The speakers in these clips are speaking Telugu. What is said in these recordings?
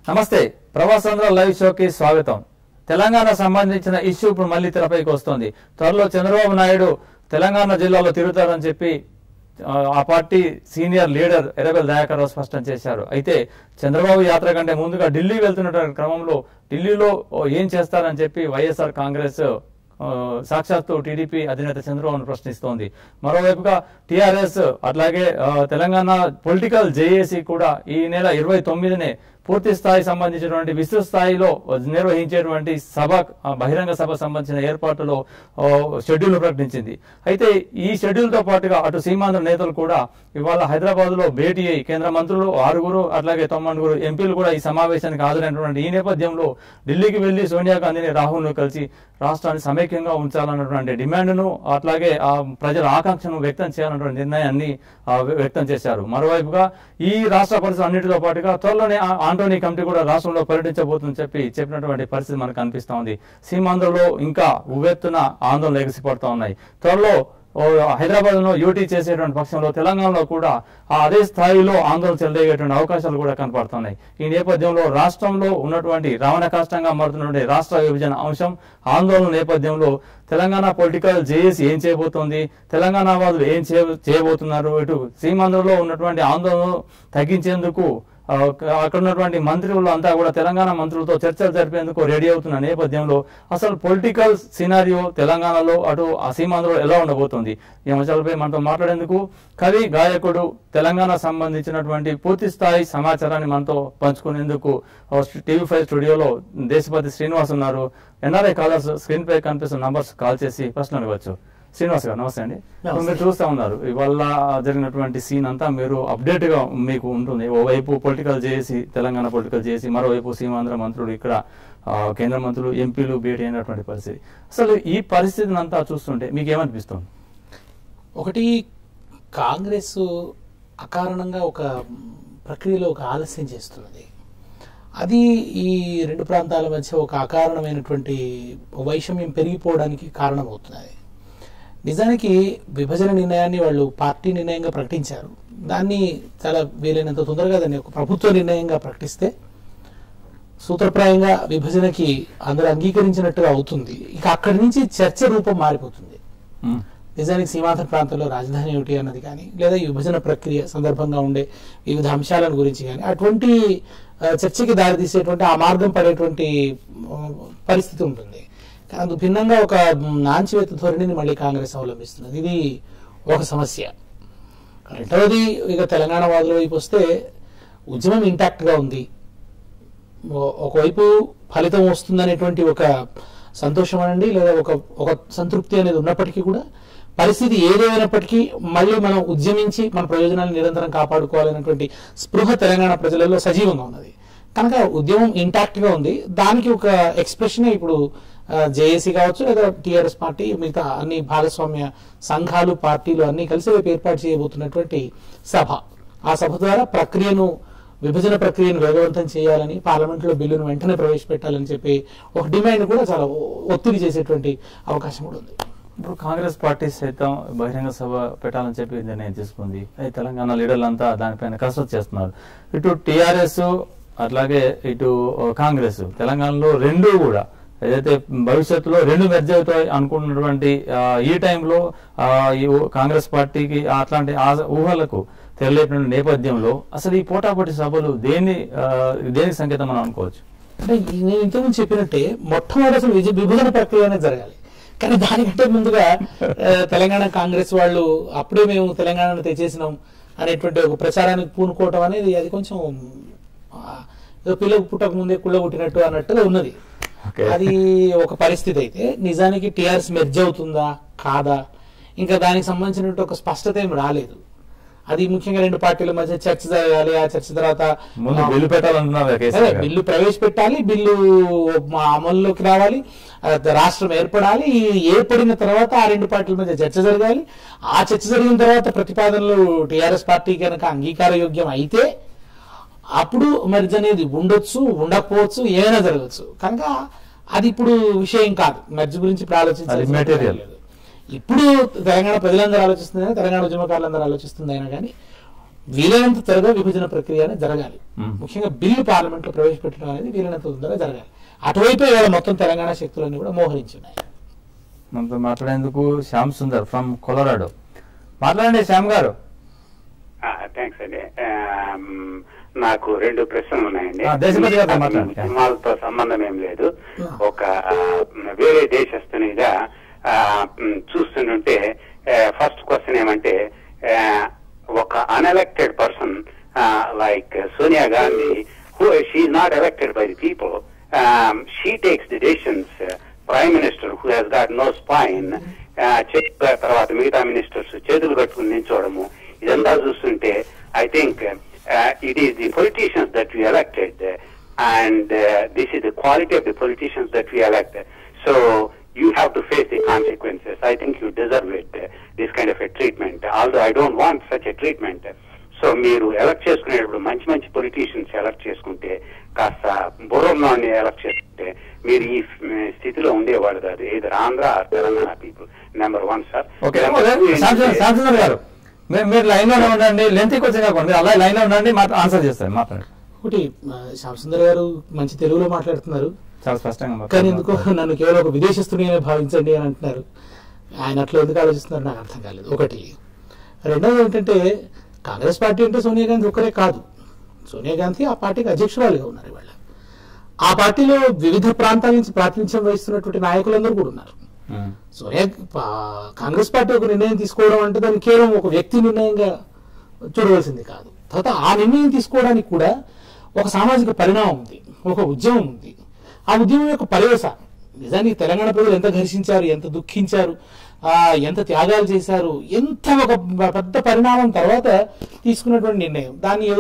నమస్తే ప్రవాసాంధ్ర లైవ్ షోకి స్వాగతం తెలంగాణ సంబంధించిన ఇష్యూ ఇప్పుడు మళ్ళీ తెరపైకి వస్తోంది త్వరలో చంద్రబాబు నాయుడు తెలంగాణ జిల్లాలో తిరుగుతారని చెప్పి ఆ, ఆ party senior leader Errabelli Dayakar Rao స్పష్టం చేశారు అయితే చంద్రబాబు యాత్ర కంటే ముందుగా ఢిల్లీ వెళ్తున్నటువంటి క్రమంలో ఢిల్లీలో ఓ, ఏం చేస్తారని చెప్పి వైఎస్ఆర్ కాంగ్రెస్ ఆ, సాక్షాత్తు టీడీపీ అధినేత చంద్రబాబును ప్రశ్నిస్తోంది మరోవైపుగా టీఆర్ఎస్ అట్లాగే ఆ, తెలంగాణ పొలిటికల్ జేఏసీ కూడా ఈ నెల ఇరవై తొమ్మిదినే పూర్తి స్థాయి సంబంధించినటువంటి విస్తృత స్థాయిలో నిర్వహించేటువంటి సభ ఆ, బహిరంగ సభ సంబంధించిన ఏర్పాటులో షెడ్యూల్ ప్రకటించింది అయితే ఈ షెడ్యూల్ తో పాటుగా అటు సీమాంధ్ర నేతలు కూడా ఇవాళ హైదరాబాద్ లో భేటీ అయి కేంద్ర మంత్రులు ఆరుగురు అట్లాగే తొమ్మిదిగురు ఎంపీలు కూడా ఈ సమావేశానికి హాజరైనటువంటి ఈ నేపథ్యంలో ఢిల్లీకి వెళ్లి సోనియా గాంధీని రాహుల్ ను కలిసి రాష్ట్రాన్ని సమైక్యంగా ఉంచాలన్నటువంటి డిమాండ్ను అట్లాగే ఆ ప్రజల ఆకాంక్షను వ్యక్తం చేయాలన్నటువంటి నిర్ణయాన్ని ఆ, వ్యక్తం చేశారు మరోవైపుగా ఈ రాష్ట్ర పరిస్థితులు అన్నిటితో పాటుగా త్వరలోనే ఆ ఆంటోనీ కమిటీ కూడా రాష్ట్రంలో పర్యటించబోతుందని చెప్పి చెప్పినటువంటి పరిస్థితి మనకు కనిపిస్తా ఉంది సీమాంధ్రలో ఇంకా ఉవ్వెత్తున ఆందోళన ఎగసిపడుతూ ఉన్నాయి త్వరలో హైదరాబాద్ లో యూటీ చేసేటువంటి పక్షంలో తెలంగాణలో కూడా ఆ అదే స్థాయిలో ఆందోళన చెలరేగేటువంటి అవకాశాలు కూడా కనపడుతున్నాయి ఈ నేపథ్యంలో రాష్ట్రంలో ఉన్నటువంటి రావణ కష్టంగా మారుతున్నటువంటి రాష్ట్ర విభజన అంశం ఆందోళన నేపథ్యంలో తెలంగాణ పొలిటికల్ జేఏసీ ఏం చేయబోతోంది తెలంగాణ వాళ్ళు ఏం చేయ- చేయబోతున్నారు ఇటు సీమాంధ్రలో ఉన్నటువంటి ఆందోళనను తగ్గించేందుకు ఆ, అక్కడ ఉన్నటువంటి మంత్రులు అంతా కూడా తెలంగాణ మంత్రులతో చర్చలు జరిపేందుకు రెడీ అవుతున్న నేపథ్యంలో అసలు పొలిటికల్ సినారియో తెలంగాణలో అటు ఆ సీమాంధ్రలో ఎలా ఉండబోతుంది ఈ అంశాలపై మనతో మాట్లాడేందుకు కవి గాయకుడు తెలంగాణ సంబంధించినటువంటి పూర్తి స్థాయి సమాచారాన్ని మనతో పంచుకునేందుకు టీవీ ఫైవ్ స్టూడియోలో దేశపతి శ్రీనివాస్ ఉన్నారు ఎన్ఆర్ఐ కాలర్స్ స్క్రీన్ పై కనిపిస్తున్న నంబర్స్ కాల్ చేసి ప్రశ్నలు ఇవ్వచ్చు శ్రీనివాస్ గారు నమస్తే అండి ఇప్పుడు మీరు చూస్తా ఉన్నారు ఇవాళ జరిగినటువంటి సీన్ అంతా మీరు అప్డేట్ గా మీకు ఉంటుంది ఓవైపు పొలిటికల్ చేసి తెలంగాణ పొలిటికల్ చేసి మరోవైపు సీమాంధ్ర మంత్రులు ఇక్కడ ఆ, కేంద్ర మంత్రులు ఎంపీలు భేటీ అయినటువంటి పరిస్థితి అసలు ఈ పరిస్థితిని అంతా చూస్తుంటే మీకు ఏమనిపిస్తుంది ఒకటి కాంగ్రెస్ అకారణంగా ఒక ప్రక్రియలో ఒక ఆలస్యం చేస్తున్నది అది ఈ రెండు ప్రాంతాల మధ్య ఒక అకారణమైనటువంటి వైషమ్యం పెరిగిపోవడానికి కారణమవుతున్నది నిజానికి విభజన నిర్ణయాన్ని వాళ్ళు పార్టీ నిర్ణయంగా ప్రకటించారు దాన్ని చాలా వీలైనంత తొందరగా దాన్ని ఒక ప్రభుత్వ నిర్ణయంగా ప్రకటిస్తే సూత్రప్రాయంగా విభజనకి అందరూ అంగీకరించినట్టుగా అవుతుంది ఇక అక్కడి నుంచి చర్చ రూపం మారిపోతుంది ఉమ్, నిజానికి సీమాంధ్ర ప్రాంతంలో రాజధాని ఏమిటి అన్నది కానీ లేదా ఈ విభజన ప్రక్రియ సందర్భంగా ఉండే వివిధ అంశాలను గురించి కానీ అటువంటి ఆ, చర్చకి దారితీసేటువంటి ఆ మార్గం పడేటువంటి ఆ, పరిస్థితి ఉంటుంది కానీ అందుకు భిన్నంగా ఒక మ్, నాంచివేత ధోరణిని మళ్ళీ కాంగ్రెస్ అవలంబిస్తున్నది ఇది ఒక సమస్య రెండవది ఇక తెలంగాణ వాదుల వైపు వస్తే ఉద్యమం ఇంటాక్ట్ గా ఉంది ఓ- ఒకవైపు ఫలితం వస్తుందనేటువంటి ఒక సంతోషం అనండి లేదా ఒక ఒక సంతృప్తి అనేది ఉన్నప్పటికీ కూడా పరిస్థితి ఏదేమైనప్పటికీ మళ్ళీ మనం ఉద్యమించి మన ప్రయోజనాలను నిరంతరం కాపాడుకోవాలనేటువంటి స్పృహ తెలంగాణ ప్రజలలో సజీవంగా ఉన్నది కనుక ఉద్యమం ఇంటాక్ట్ గా ఉంది దానికి ఒక ఎక్స్ప్రెషన్ ఇప్పుడు జేఏసీ కావచ్చు లేదా టిఆర్ఎస్ పార్టీ మిగతా అన్ని భాగస్వామ్య సంఘాలు పార్టీలు అన్ని కలిసి రేపు ఏర్పాటు చేయబోతున్నటువంటి సభ ఆ సభ ద్వారా ప్రక్రియను విభజన ప్రక్రియను వేగవంతం చేయాలని పార్లమెంట్లో బిల్లును వెంటనే ప్రవేశపెట్టాలని చెప్పి ఒక డిమాండ్ కూడా చాలా ఒ- ఒత్తిడి చేసేటువంటి అవకాశం కూడా ఉంది ఇప్పుడు కాంగ్రెస్ పార్టీ సైతం బహిరంగ సభ పెట్టాలని చెప్పి నిర్ణయం తీసుకుంది అయితే తెలంగాణ లీడర్లంతా దానిపైన కసరత్తు చేస్తున్నారు ఇటు టిఆర్ఎస్ అట్లాగే ఇటు కాంగ్రెస్ తెలంగాణలో రెండు కూడా ఏదైతే భవిష్యత్తులో రెండు మెర్జ్ అవుతాయి అనుకున్నటువంటి ఆ, ఈ టైంలో ఆ, ఈ ఊ- కాంగ్రెస్ పార్టీకి అట్లాంటి ఆ- ఊహలకు తెరలేపిన నేపథ్యంలో అసలు ఈ పోటాపోటీ సభలు దేన్ని ఆ, దేనికి సంకేతం మనం అనుకోవచ్చు అంటే ఈ- నేను ఇంతకుముందు చెప్పినట్టే మొట్టమొదటి అసలు విజ- విభజన ప్రక్రియ అనేది జరగాలి కానీ దానికంటే ముందుగా ఆ, తెలంగాణ కాంగ్రెస్ వాళ్ళు అప్పుడే మేము తెలంగాణను తెచ్చేసినాం అనేటువంటి ఒక ప్రచారానికి పూనుకోవటం అనేది అది కొంచెం ఆ, ఏదో పిల్లకు పుట్టక ముందే కుళ్ళ పుట్టినట్టు అన్నట్టుగా ఉన్నది ఓకే. అది ఒక పరిస్థితి అయితే నిజానికి టిఆర్ఎస్ మెర్జ్ అవుతుందా కాదా ఇంకా దానికి సంబంధించినటువంటి ఒక స్పష్టత ఏం రాలేదు అది ముఖ్యంగా రెండు పార్టీల మధ్య చర్చ జరగాలి ఆ చర్చ తర్వాత ముందు ఆ, బిల్లు పెట్టాలన్నారు అదే కేసీఆర్ గారు. బిల్లు ప్రవేశపెట్టాలి బిల్లు మా అమల్లోకి రావాలి ఆ రాష్ట్రం ఏర్పడాలి ఈ ఏర్పడిన తర్వాత ఆ రెండు పార్టీల మధ్య చర్చ జరగాలి ఆ చర్చ జరిగిన తర్వాత ప్రతిపాదనలు టిఆర్ఎస్ పార్టీ కనుక అంగీకార యోగ్యం అయితే అప్పుడు మెర్జ్ అనేది ఉండొచ్చు ఉండకపోవచ్చు ఏమైనా జరగచ్చు కనుక అది ఇప్పుడు విషయం కాదు మెర్జ్ గురించి ఇప్పుడు ఆలోచించాల్సిన అది material. అవసరం లేదు. ఇప్పుడు తెలంగాణ ప్రజలందరూ ఆలోచిస్తుంది తెలంగాణ ఉద్యమకారులందరూ ఆలోచిస్తుంది అయినా కానీ వీలైనంత త్వరగా విభజన ప్రక్రియ అనేది జరగాలి మ్మ్. ముఖ్యంగా బిల్లు పార్లమెంట్ లో ప్రవేశపెట్టడం అనేది వీలైనంత తొందరగా జరగాలి అటువైపే ఇవాళ మొత్తం తెలంగాణ శక్తులన్నీ కూడా మోహరించున్నాయి మనతో మాట్లాడేందుకు శ్యామ్ సుందర్ ఫ్రమ్ కొలరాడో మాట్లాడండి శ్యామ్ గారు థ్యాంక్స్ అండి ఆమ్, నాకు రెండు ప్రశ్నలు ఉన్నాయండి ఆ, దేశపతి గారితో మాట్లాడండి. సినిమాలతో సంబంధం ఏం లేదు ఆ. ఒక ఆ, వేరే దేశస్తునిగా ఆ, మ్, చూస్తుంటే ఫస్ట్ క్వశ్చన్ ఏమంటే ఆ, ఒక unelected person like Sonia Gandhi who she not elected by the people she takes the decisions prime minister who has got no spine తర్వాత మిగతా మినిస్టర్స్ చేతులు కట్టుకుని నించోవడము ఇదంతా చూస్తుంటే I think it is the politicians that we elected and this is the quality of the politicians that we elect so you have to face the consequences. I think you deserve it, uh, this kind of a treatment. Although I don't want such a treatment. So మీరు ఎలక్ట్ చేసుకునేటప్పుడు మంచి మంచి పొలిటీషియన్స్ ఎలక్ట్ చేసుకుంటే కాస్త బుర్రని ఎలక్ట్ చేసుకుంటే మీరు ఈ మ్, స్థితిలో ఉండేవాడు కాదు ఏదో Andhra or Telangana people number one sir okay Shyam Shyam Sundar గారు మీరు మీరు లైన్ లోనే ఉండండి లెంత్ వచ్చి కాకుండా అలా లైన్ లో ఉండండి మాత్రం ఆన్సర్ చేస్తారు మాట్లాడండి ఒకటి ఆ, శ్యామ్ సుందర్ గారు మంచి తెలుగులో మాట్లాడుతున్నారు చాలా స్పష్టంగా కానీ ఎందుకో మాట్లాడండి. నన్ను కేవలం ఒక విదేశస్తుడిగానే భావించండి అని అంటున్నారు ఆయన అట్లా ఎందుకు ఆలోచిస్తున్నారు నాకు అర్థం కాలేదు ఒకటి రెండవది ఏంటంటే కాంగ్రెస్ పార్టీ అంటే సోనియా గాంధీ ఒక్కరే కాదు సోనియా గాంధీ ఆ పార్టీకి అధ్యక్షురాలుగా ఉన్నారు ఇవాళ ఆ పార్టీలో వివిధ ప్రాంతాల నుంచి ప్రాతినిధ్యం వహిస్తున్నటువంటి నాయకులందరూ కూడా ఉన్నారు ఉమ్. సోనియా పా- కాంగ్రెస్ పార్టీ ఒక నిర్ణయం తీసుకోవడం అంటే దాన్ని కేవలం ఒక వ్యక్తి నిర్ణయంగా చూడవలసింది కాదు తర్వాత ఆ నిర్ణయం తీసుకోవడానికి కూడా ఒక సామాజిక పరిణామం ఉంది ఒక ఉద్యమం ఉంది ఆ ఉద్యమం యొక్క పర్యవసానం నిజానికి తెలంగాణ ప్రజలు ఎంత ఘర్షించారు ఎంత దుఃఖించారు ఆ, ఎంత త్యాగాలు చేశారు ఎంత ఒక ప- పెద్ద పరిణామం తర్వాత తీసుకున్నటువంటి నిర్ణయం దాన్ని ఏదో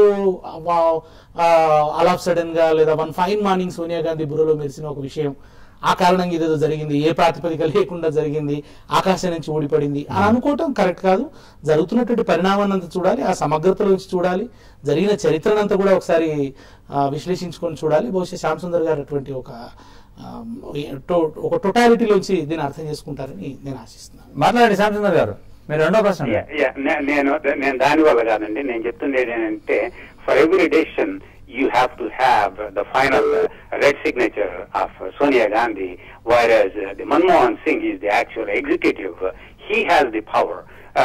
ఆల్ ఆఫ్ సడన్ గా లేదా one fine morning Sonia Gandhi బుర్రలో మెరిసిన ఒక విషయం ఆ కారణంగా ఇదేదో జరిగింది ఏ ప్రాతిపదిక లేకుండా జరిగింది ఆకాశం నుంచి ఊడిపడింది అని అనుకోవటం కరెక్ట్ కాదు జరుగుతున్నటువంటి పరిణామాన్ని అంతా చూడాలి ఆ సమగ్రతలోంచి చూడాలి జరిగిన చరిత్రనంతా కూడా ఒకసారి ఆ, విశ్లేషించుకొని చూడాలి బహుశా శ్యామ్ సుందర్ గారు అటువంటి ఒక ఆ, టో- ఒక టొటాలిటీలోంచి దీన్ని అర్థం చేసుకుంటారని నేను ఆశిస్తున్నాను మాట్లాడండి శ్యామ్ సుందర్ గారు మీరు రెండో ప్రశ్న Yeah, yeah, నే- నేను నేను దాని వల్ల కాదండి నేను చెప్తుండేది ఏంటంటే for every decision you have to have the final red signature of Sonia Gandhi whereas the Manmohan Singh is the actual executive he has the power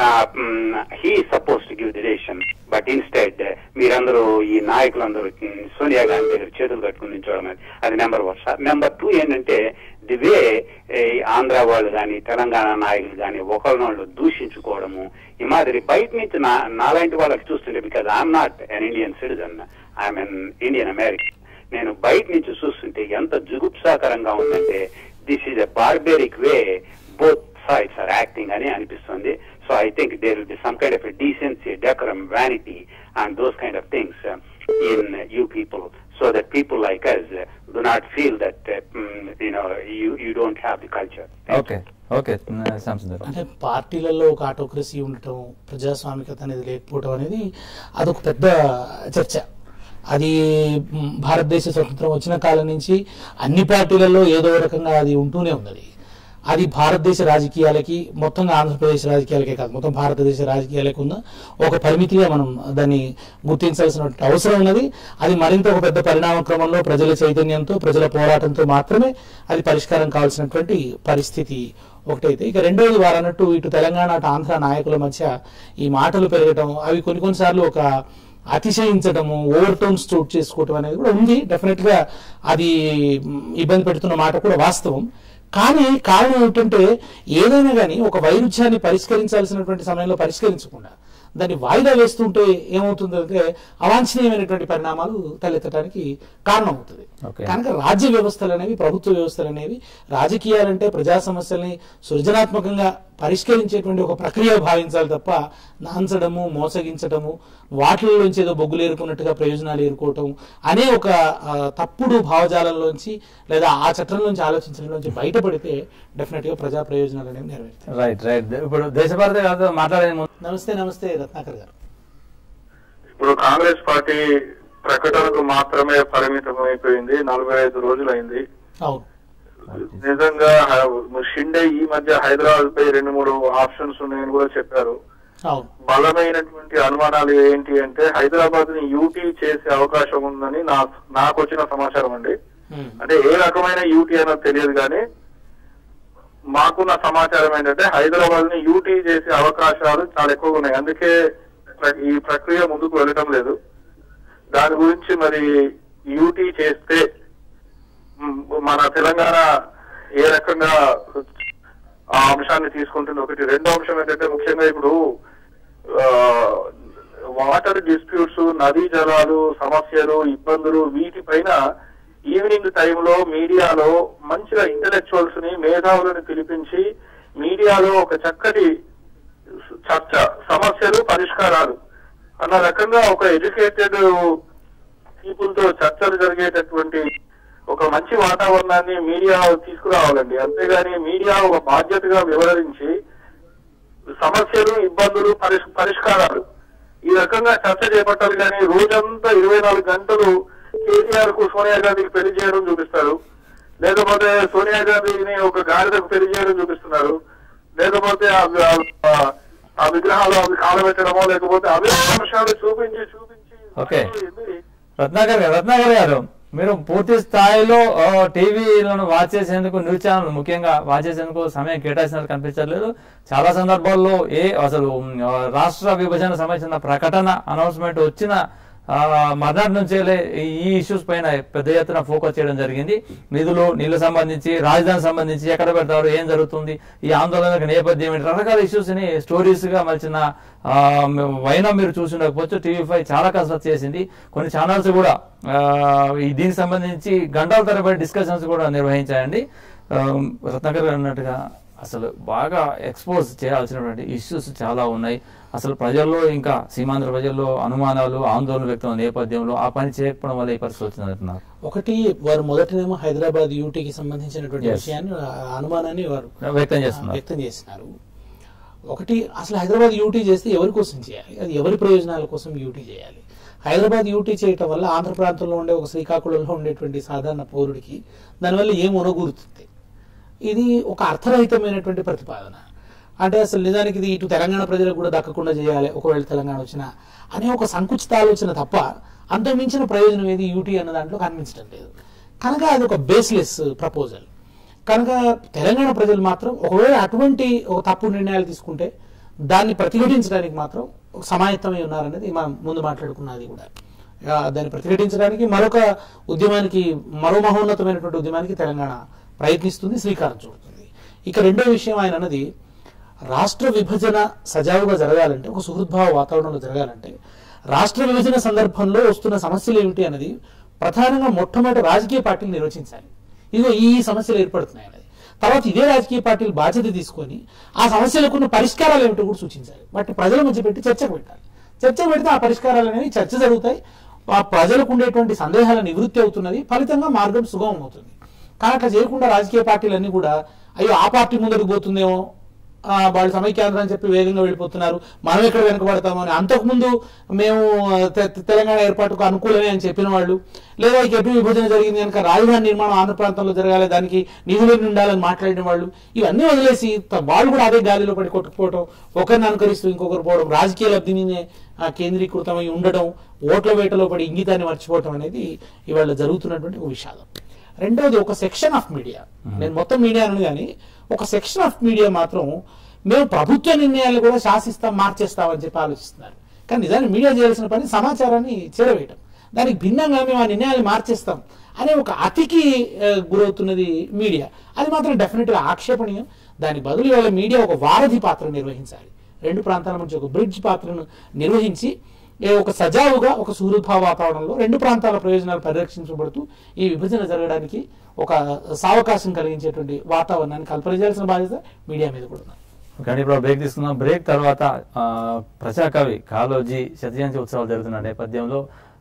he suppose to give the decision but instead మీరందరూ ఈ నాయకులందరూ mm, సోనియా గాంధీ దగ్గర చేతులు కట్టుకుని నిల్చోవడం అది- అది number one sir number two ఏంటంటే ది వే ఆంధ్ర వాళ్ళు కానీ తెలంగాణ నాయకులు కానీ ఒకరినొళ్ళు దూషించుకోవడము ఈ మాదిరి బయట నుంచి నా నాలాంటి వాళ్ళకి చూస్తుంటే because I'm not an Indian citizen I'm an Indian American నేను బయట నుంచి చూస్తుంటే ఎంత జుగుప్సాకరంగా ఉందంటే this is a barbaric way both sides are acting అని అనిపిస్తుంది so I think there will be some kind of decency decorum vanity and those kind of things in uh, you people so that people like us uh, do not feel that uh, mm, you know you you don't have the culture. Okay okay Shyam Sundar అంటే పార్టీలలో ఒక ఆటోక్రసీ ఉండటం ప్రజాస్వామికత అనేది లేకపోవడం అనేది అదొక పెద్ద చర్చ అది మ్, భారతదేశ స్వతంత్రం వచ్చిన కాలం నుంచి అన్ని పార్టీలలో ఏదో రకంగా అది ఉంటూనే ఉన్నది అది భారతదేశ రాజకీయాలకి మొత్తంగా ఆంధ్రప్రదేశ్ రాజకీయాలకే కాదు మొత్తం భారతదేశ రాజకీయాలకు ఉన్న ఒక పరిమితిగా మనం దాన్ని గుర్తించాల్సిన అవసరం ఉన్నది అది మరింత ఒక పెద్ద పరిణామ క్రమంలో ప్రజల చైతన్యంతో ప్రజల పోరాటంతో మాత్రమే అది పరిష్కారం కావాల్సినటువంటి పరిస్థితి ఒకటైతే ఇక రెండోది వారన్నట్టు ఇటు తెలంగాణ అటు ఆంధ్ర నాయకుల మధ్య ఈ మాటలు పెరగటం అవి కొన్ని కొన్నిసార్లు ఒక అతిశయించడము ఓవర్ టోన్స్ చోటు చేసుకోవటం అనేది కూడా ఉంది డెఫినెట్ గా అది మ్, ఇబ్బంది పెడుతున్న మాట కూడా వాస్తవం కానీ కారణం ఏమిటంటే ఏదైనా కానీ ఒక వైరుధ్యాన్ని పరిష్కరించాల్సినటువంటి సమయంలో పరిష్కరించకుండా దాన్ని వాయిదా వేస్తుంటే ఏమవుతుందంటే అవాంఛనీయమైనటువంటి పరిణామాలు తలెత్తడానికి కారణం అవుతుంది Okay. కనుక రాజ్య వ్యవస్థలు అనేవి ప్రభుత్వ వ్యవస్థలు అనేవి రాజకీయాలంటే ప్రజా సమస్యల్ని సృజనాత్మకంగా పరిష్కరించేటువంటి ఒక ప్రక్రియ భావించాలి తప్ప నాంచడము మోసగించడము వాటిలోంచి ఏదో బొగ్గులు ఏరుకున్నట్టుగా ప్రయోజనాలు ఏరుకోవటం అనే ఒక ఆ, తప్పుడు భావజాలంలోంచి లేదా ఆ చట్టంలోంచి ఆలోచించడంలోంచి బయటపడితే డెఫినెట్ గా ప్రజా ప్రయోజనాలు అనేవి నెరవేరుతాయి రైట్ రైట్ ఇప్పుడు దేశభారతి గారితో మాట్లాడే ముందు నమస్తే నమస్తే రత్నాకర్ గారు ఇప్పుడు కాంగ్రెస్ పార్టీ ప్రకటనకు మాత్రమే పరిమితం అయిపోయింది నలభై ఐదు రోజులైంది అవును నిజంగా హ- షిండే ఈ మధ్య హైదరాబాద్ పై రెండు మూడు ఆప్షన్స్ ఉన్నాయని కూడా చెప్పారు అవును బలమైనటువంటి అనుమానాలు ఏంటి అంటే హైదరాబాద్ ని యూటీ చేసే అవకాశం ఉందని నా నాకు వచ్చిన సమాచారం అండి ఉమ్. అంటే ఏ రకమైన యూటీ అన్నది తెలియదు కానీ మాకున్న సమాచారం ఏంటంటే హైదరాబాద్ ని యూటీ చేసే అవకాశాలు చాలా ఎక్కువగా ఉన్నాయి అందుకే ప్ర- ఈ ప్రక్రియ ముందుకు వెళ్ళటం లేదు దాని గురించి మరి యూటీ చేస్తే మ్, మన తెలంగాణ ఏ రకంగా ఆ అంశాన్ని తీసుకుంటుంది ఒకటి రెండో అంశం ఏంటంటే ముఖ్యంగా ఇప్పుడు ఆ, వాటర్ డిస్ప్యూట్స్ నదీ జలాలు సమస్యలు ఇబ్బందులు వీటిపైన ఈవినింగ్ టైంలో మీడియాలో మంచిగా ఇంటలెక్చువల్స్ ని మేధావులను పిలిపించి మీడియాలో ఒక చక్కటి చర్చ సమస్యలు పరిష్కారాలు అన్న రకంగా ఒక ఎడ్యుకేటెడ్ పీపుల్ తో చర్చలు జరిగేటటువంటి ఒక మంచి వాతావరణాన్ని మీడియా తీసుకురావాలండి అంతేగాని మీడియా ఒక బాధ్యతగా వివరించి సమస్యలు ఇబ్బందులు పరిష్- పరిష్కారాలు ఈ రకంగా చర్చ చేపట్టాలి కానీ రోజంతా ఇరవై నాలుగు గంటలు కేసీఆర్ కు సోనియా గాంధీకి పెళ్లి చేయడం చూపిస్తారు లేకపోతే సోనియా గాంధీని ఒక గాడిదకు పెళ్లి చేయడం చూపిస్తున్నారు లేకపోతే ఆ- ఆ- ఆ విగ్రహాలు అవి కాలబెట్టడమో లేకపోతే అవి అంశాలు చూపించి చూపించి ఓకే. ఎందుకు- రత్నాకర్ గారు రత్నాకర్ గారు మీరు పూర్తి స్థాయిలో ఆ, టీవీలను వాచ్ చేసేందుకు న్యూస్ ఛానల్ ముఖ్యంగా వాచ్ చేసేందుకు సమయం కేటాయించినట్టు కనిపించట్లేదు చాలా సందర్భాల్లో ఏ అసలు ఉమ్, ఆ, రాష్ట్ర విభజన సంబంధించిన ప్రకటన అనౌన్స్మెంట్ వచ్చిన ఆ, మర్నాటి నుంచే ఈ ఇష్యూస్ పైన పెద్ద ఎత్తున ఫోకస్ చేయడం జరిగింది నిధులు నీళ్లు సంబంధించి రాజధాని సంబంధించి ఎక్కడ పెడతారు ఏం జరుగుతుంది ఈ ఆందోళనకు నేపథ్యం ఏంటి రకరకాల ఇష్యూస్ ని స్టోరీస్ గా మలిచిన ఆ, వైనా మీరు చూసిండకపోవచ్చు టీవీ ఫైవ్ చాలా కసరత్తు చేసింది కొన్ని ఛానల్స్ కూడా ఆ, ఈ దీనికి సంబంధించి గంటల తరబడి డిస్కషన్స్ కూడా నిర్వహించాయండి ఆ, రత్నాకర్ గారు అన్నట్టుగా అసలు బాగా ఎక్స్పోజ్ చేయాల్సినటువంటి ఇష్యూస్ చాలా ఉన్నాయి అసలు ప్రజల్లో ఇంకా సీమాంధ్ర ప్రజల్లో అనుమానాలు ఆందోళన వ్యక్తం నేపథ్యంలో ఆ పని చేయకపోవడం వల్ల ఈ పరిస్థితి వచ్చింది అంటున్నారు ఒకటి వారు మొదటనేమో హైదరాబాద్ యూటీకి సంబంధించినటువంటి Yes. విషయాన్ని ఆ అనుమానాన్ని వారు వ్యక్తం ఆ, చేస్తున్నారు వ్యక్తం చేసినారు ఒకటి అసలు హైదరాబాద్ యూటీ చేస్తే ఎవరి కోసం చేయాలి అది ఎవరి ప్రయోజనాల కోసం యూటీ చేయాలి హైదరాబాద్ యూటీ చేయటం వల్ల ఆంధ్ర ప్రాంతంలో ఉండే ఒక శ్రీకాకుళంలో ఉండేటువంటి సాధారణ పౌరుడికి దానివల్ల ఏం ఉనగూరుతుంది ఇది ఒక అర్థరహితమైనటువంటి ప్రతిపాదన అంటే అసలు నిజానికి ఇది ఇటు తెలంగాణ ప్రజలకు కూడా దక్కకుండా చేయాలి ఒకవేళ తెలంగాణ వచ్చినా అనే ఒక సంకుచిత ఆలోచన తప్ప అంతకు మించిన ప్రయోజనం ఏది యూటీ అన్న దాంట్లో కనిపించడం లేదు కనుక అది ఒక బేస్లెస్ ప్రపోజల్ కనుక తెలంగాణ ప్రజలు మాత్రం ఒకవేళ అటువంటి ఒక తప్పు నిర్ణయాలు తీసుకుంటే దాన్ని ప్రతిఘటించడానికి మాత్రం ఒక సమాయత్తమై ఉన్నారనేది మనం ముందు మాట్లాడుకున్నది కూడా ఆ, దాన్ని ప్రతిఘటించడానికి మరొక ఉద్యమానికి మరో మహోన్నతమైనటువంటి ఉద్యమానికి తెలంగాణ ప్రయత్నిస్తుంది శ్రీకారం చుడుతుంది ఇక రెండో విషయం ఆయన అన్నది రాష్ట్ర విభజన సజావుగా జరగాలంటే ఒక సుహృద్భావ వాతావరణంలో జరగాలంటే రాష్ట్ర విభజన సందర్భంలో వస్తున్న సమస్యలు ఏమిటి అన్నది ప్రధానంగా మొట్టమొదటి రాజకీయ పార్టీలు నిర్వచించాలి ఇదిగో ఈ ఈ సమస్యలు ఏర్పడుతున్నాయి అనేది తర్వాత ఇదే రాజకీయ పార్టీలు బాధ్యత తీసుకొని ఆ సమస్యలకు ఉన్న పరిష్కారాలు ఏమిటో కూడా సూచించాలి వాటిని ప్రజల మధ్య పెట్టి చర్చకు పెట్టాలి చర్చకు పెడితే ఆ పరిష్కారాలు అనేవి చర్చ జరుగుతాయి ఆ ప్రజలకు ఉండేటువంటి సందేహాల నివృత్తి అవుతున్నది ఫలితంగా మార్గం సుగమం అవుతుంది కానీ అట్లా చేయకుండా రాజకీయ పార్టీలన్నీ కూడా అయ్యో ఆ పార్టీ ముందరికి పోతుందేమో ఆ, వాళ్ళు సమైక్యాంధ్ర అని చెప్పి వేగంగా వెళ్ళిపోతున్నారు మనం ఎక్కడ వెనకబడతామని అంతకుముందు మేము ఆ, తె- తె- తెలంగాణ ఏర్పాటుకు అనుకూలమే అని చెప్పిన వాళ్ళు లేదా ఇక ఎటు విభజన జరిగింది కనుక రాజధాని నిర్మాణం ఆంధ్ర ప్రాంతంలో జరగాలి దానికి నిధులు ఉండాలని మాట్లాడిన వాళ్ళు ఇవన్నీ వదిలేసి త- వాళ్ళు కూడా అదే గాలిలో పడి కొట్టుకుపోవడం ఒకరిని అనుకరిస్తూ ఇంకొకరు పోవడం రాజకీయ లబ్ధిని ఆ, కేంద్రీకృతమై ఉండడం ఓట్ల వేటలో పడి ఇంగితాన్ని మర్చిపోవడం అనేది ఇవాళ జరుగుతున్నటువంటి ఒక విషాదం రెండవది ఒక సెక్షన్ ఆఫ్ మీడియా నేను మొత్తం మీడియా అనను కానీ ఒక సెక్షన్ ఆఫ్ మీడియా మాత్రం మేము ప్రభుత్వ నిర్ణయాలు కూడా శాసిస్తాం మార్చేస్తామని చెప్పి ఆలోచిస్తున్నారు కానీ నిజానికి మీడియా చేయాల్సిన పని సమాచారాన్ని చేరవేయటం దానికి భిన్నంగా మేము ఆ నిర్ణయాలు మార్చేస్తాం అనే ఒక అతికి ఆ, గురవుతున్నది మీడియా అది మాత్రం డెఫినెట్గా ఆక్షేపణీయం దానికి బదులు ఇవాళ మీడియా ఒక వారధి పాత్ర నిర్వహించాలి రెండు ప్రాంతాల మధ్య ఒక బ్రిడ్జ్ పాత్రను నిర్వహించి ఏ ఒక సజావుగా ఒక సుహృద్భావ వాతావరణంలో రెండు ప్రాంతాల ప్రయోజనాలు పరిరక్షించబడుతూ ఈ విభజన జరగడానికి ఒక సావకాశం కలిగించేటువంటి వాతావరణాన్ని కల్పన చేయాల్సిన బాధ్యత మీడియా మీద కూడా ఉంది కానీ ఇప్పుడు బ్రేక్ తీసుకుందాం బ్రేక్ తర్వాత ఆ, ప్రజాకవి కాలోజీ శతజయంతి ఉత్సవాలు జరుగుతున్న నేపథ్యంలో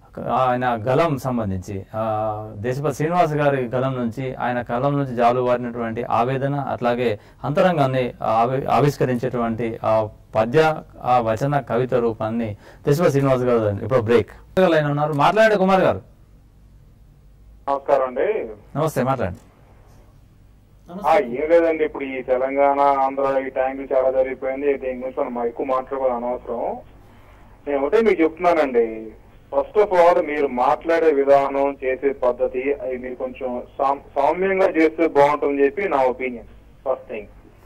ఆయన గలం సంబంధించి ఆ, దేశపతి శ్రీనివాస్ గారి గలం నుంచి ఆయన కలం నుంచి జాలువారినటువంటి ఆవేదన అట్లాగే అంతరంగాన్ని ఆవి- ఆవిష్కరించేటువంటి ఆ పద్య ఆ వచన కవిత రూపాన్ని దేశపతి శ్రీనివాస్ గారు ఇప్పుడు బ్రేక్ లైన్ ఉన్నారు మాట్లాడండి కుమార్ గారు నమస్కారం అండి నమస్తే మాట్లాడండి ఆ, ఏం లేదండి ఇప్పుడు ఈ తెలంగాణ ఆంధ్ర ఈ ట్యాంకులు చాలా జరిగిపోయింది దీని గురించి మనం ఎక్కువ మాట్లాడుకోవాలి అనవసరం నేను ఒకటే మీకు చెప్తున్నానండి ఫస్ట్ ఆఫ్ ఆల్ మీరు మాట్లాడే విధానం చేసే పద్ధతి అవి మీరు కొంచెం సామ్- సౌమ్యంగా చేస్తే బాగుంటుందని చెప్పి నా opinion first thing